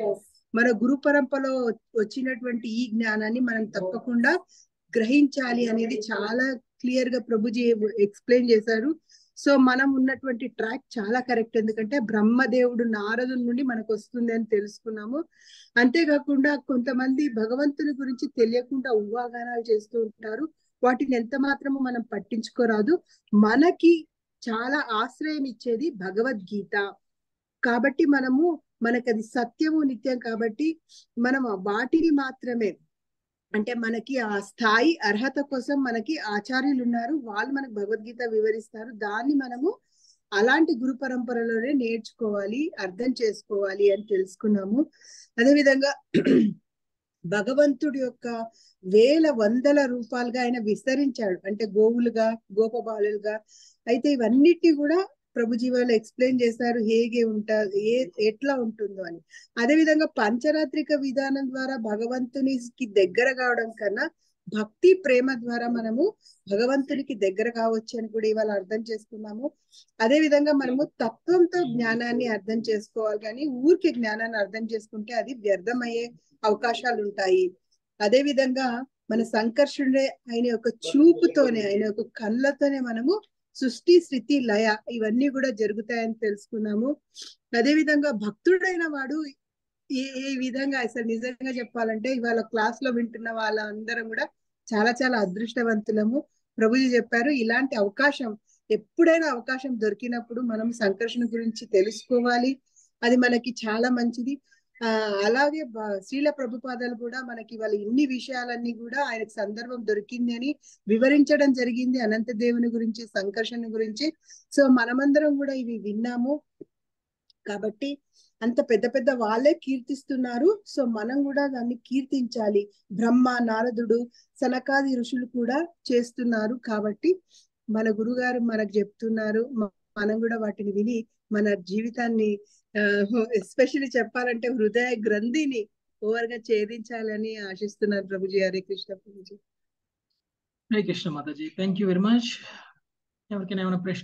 మన గురు పరంపరలో వచ్చినటువంటి ఈ జ్ఞానాన్ని మనం తప్పకుండా గ్రహించాలి అనేది చాలా క్లియర్ గా ప్రభుజీ ఎక్స్ప్లెయిన్ చేశారు సో మనం ఉన్నటువంటి ట్రాక్ చాలా కరెక్ట్ ఎందుకంటే బ్రహ్మదేవుడు నారదు నుండి మనకు వస్తుంది అని తెలుసుకున్నాము అంతేకాకుండా కొంతమంది భగవంతుని గురించి తెలియకుండా ఊహాగానాలు చేస్తూ ఉంటారు వాటిని ఎంత మాత్రము మనం పట్టించుకోరాదు మనకి చాలా ఆశ్రయం ఇచ్చేది భగవద్గీత కాబట్టి మనము మనకు అది సత్యము నిత్యం కాబట్టి మనం వాటిని మాత్రమే అంటే మనకి ఆ స్థాయి అర్హత కోసం మనకి ఆచార్యులు ఉన్నారు వాళ్ళు మనకు భగవద్గీత వివరిస్తారు దాన్ని మనము అలాంటి గురు పరంపరలోనే నేర్చుకోవాలి అర్థం చేసుకోవాలి అని తెలుసుకున్నాము అదేవిధంగా భగవంతుడి యొక్క వేల వందల రూపాలుగా ఆయన విస్తరించాడు అంటే గోవులుగా గోపబాలులుగా అయితే ఇవన్నిటి కూడా ప్రభుజీ వాళ్ళు ఎక్స్ప్లెయిన్ చేశారు హేగే ఉంటారు ఏ ఎట్లా ఉంటుందో అని అదే విధంగా పంచరాత్రిక విధానం ద్వారా భగవంతునికి దగ్గర కావడం కన్నా భక్తి ప్రేమ ద్వారా మనము భగవంతునికి దగ్గర కావచ్చు అని కూడా ఇవాళ అర్థం చేసుకున్నాము అదే విధంగా మనము తత్వంతో జ్ఞానాన్ని అర్థం చేసుకోవాలి కానీ ఊరికి జ్ఞానాన్ని అర్థం చేసుకుంటే అది వ్యర్థమయ్యే అవకాశాలు ఉంటాయి అదే విధంగా మన సంకర్షుడే ఆయన యొక్క చూపుతోనే ఆయన యొక్క కళ్ళతోనే మనము సృష్టి స్థితి లయ ఇవన్నీ కూడా జరుగుతాయని తెలుసుకున్నాము అదే విధంగా భక్తుడైన వాడు ఏ ఏ విధంగా అసలు నిజంగా చెప్పాలంటే ఇవాళ క్లాస్ లో వింటున్న వాళ్ళందరం కూడా చాలా చాలా అదృష్టవంతులము ప్రభుజీ చెప్పారు ఇలాంటి అవకాశం ఎప్పుడైనా అవకాశం దొరికినప్పుడు మనం సంకర్షణ గురించి తెలుసుకోవాలి అది మనకి చాలా మంచిది ఆ అలాగే శ్రీల ప్రభుపాదాలు కూడా మనకి వాళ్ళ ఇన్ని విషయాలన్నీ కూడా ఆయనకు సందర్భం దొరికింది అని వివరించడం జరిగింది అనంత దేవుని గురించి సంకర్షణ గురించి సో మనమందరం కూడా ఇవి విన్నాము కాబట్టి అంత పెద్ద పెద్ద వాళ్ళే కీర్తిస్తున్నారు సో మనం కూడా దాన్ని కీర్తించాలి బ్రహ్మ నారదుడు సనకాది ఋషులు కూడా చేస్తున్నారు కాబట్టి మన గురుగారు మనకు చెప్తున్నారు మనం కూడా వాటిని విని మన జీవితాన్ని ఎస్పెషల్లీ చెప్పాలంటే హృదయ గ్రంథిని ఓవర్ గా ఛేదించాలని ఆశిస్తున్నారు ప్రభుజీ హరే కృష్ణ ప్రభుజీ హరే కృష్ణ మాతాజీ థ్యాంక్ యూ వెరీ మచ్ ఎవరికైనా ఏమైనా ప్రశ్న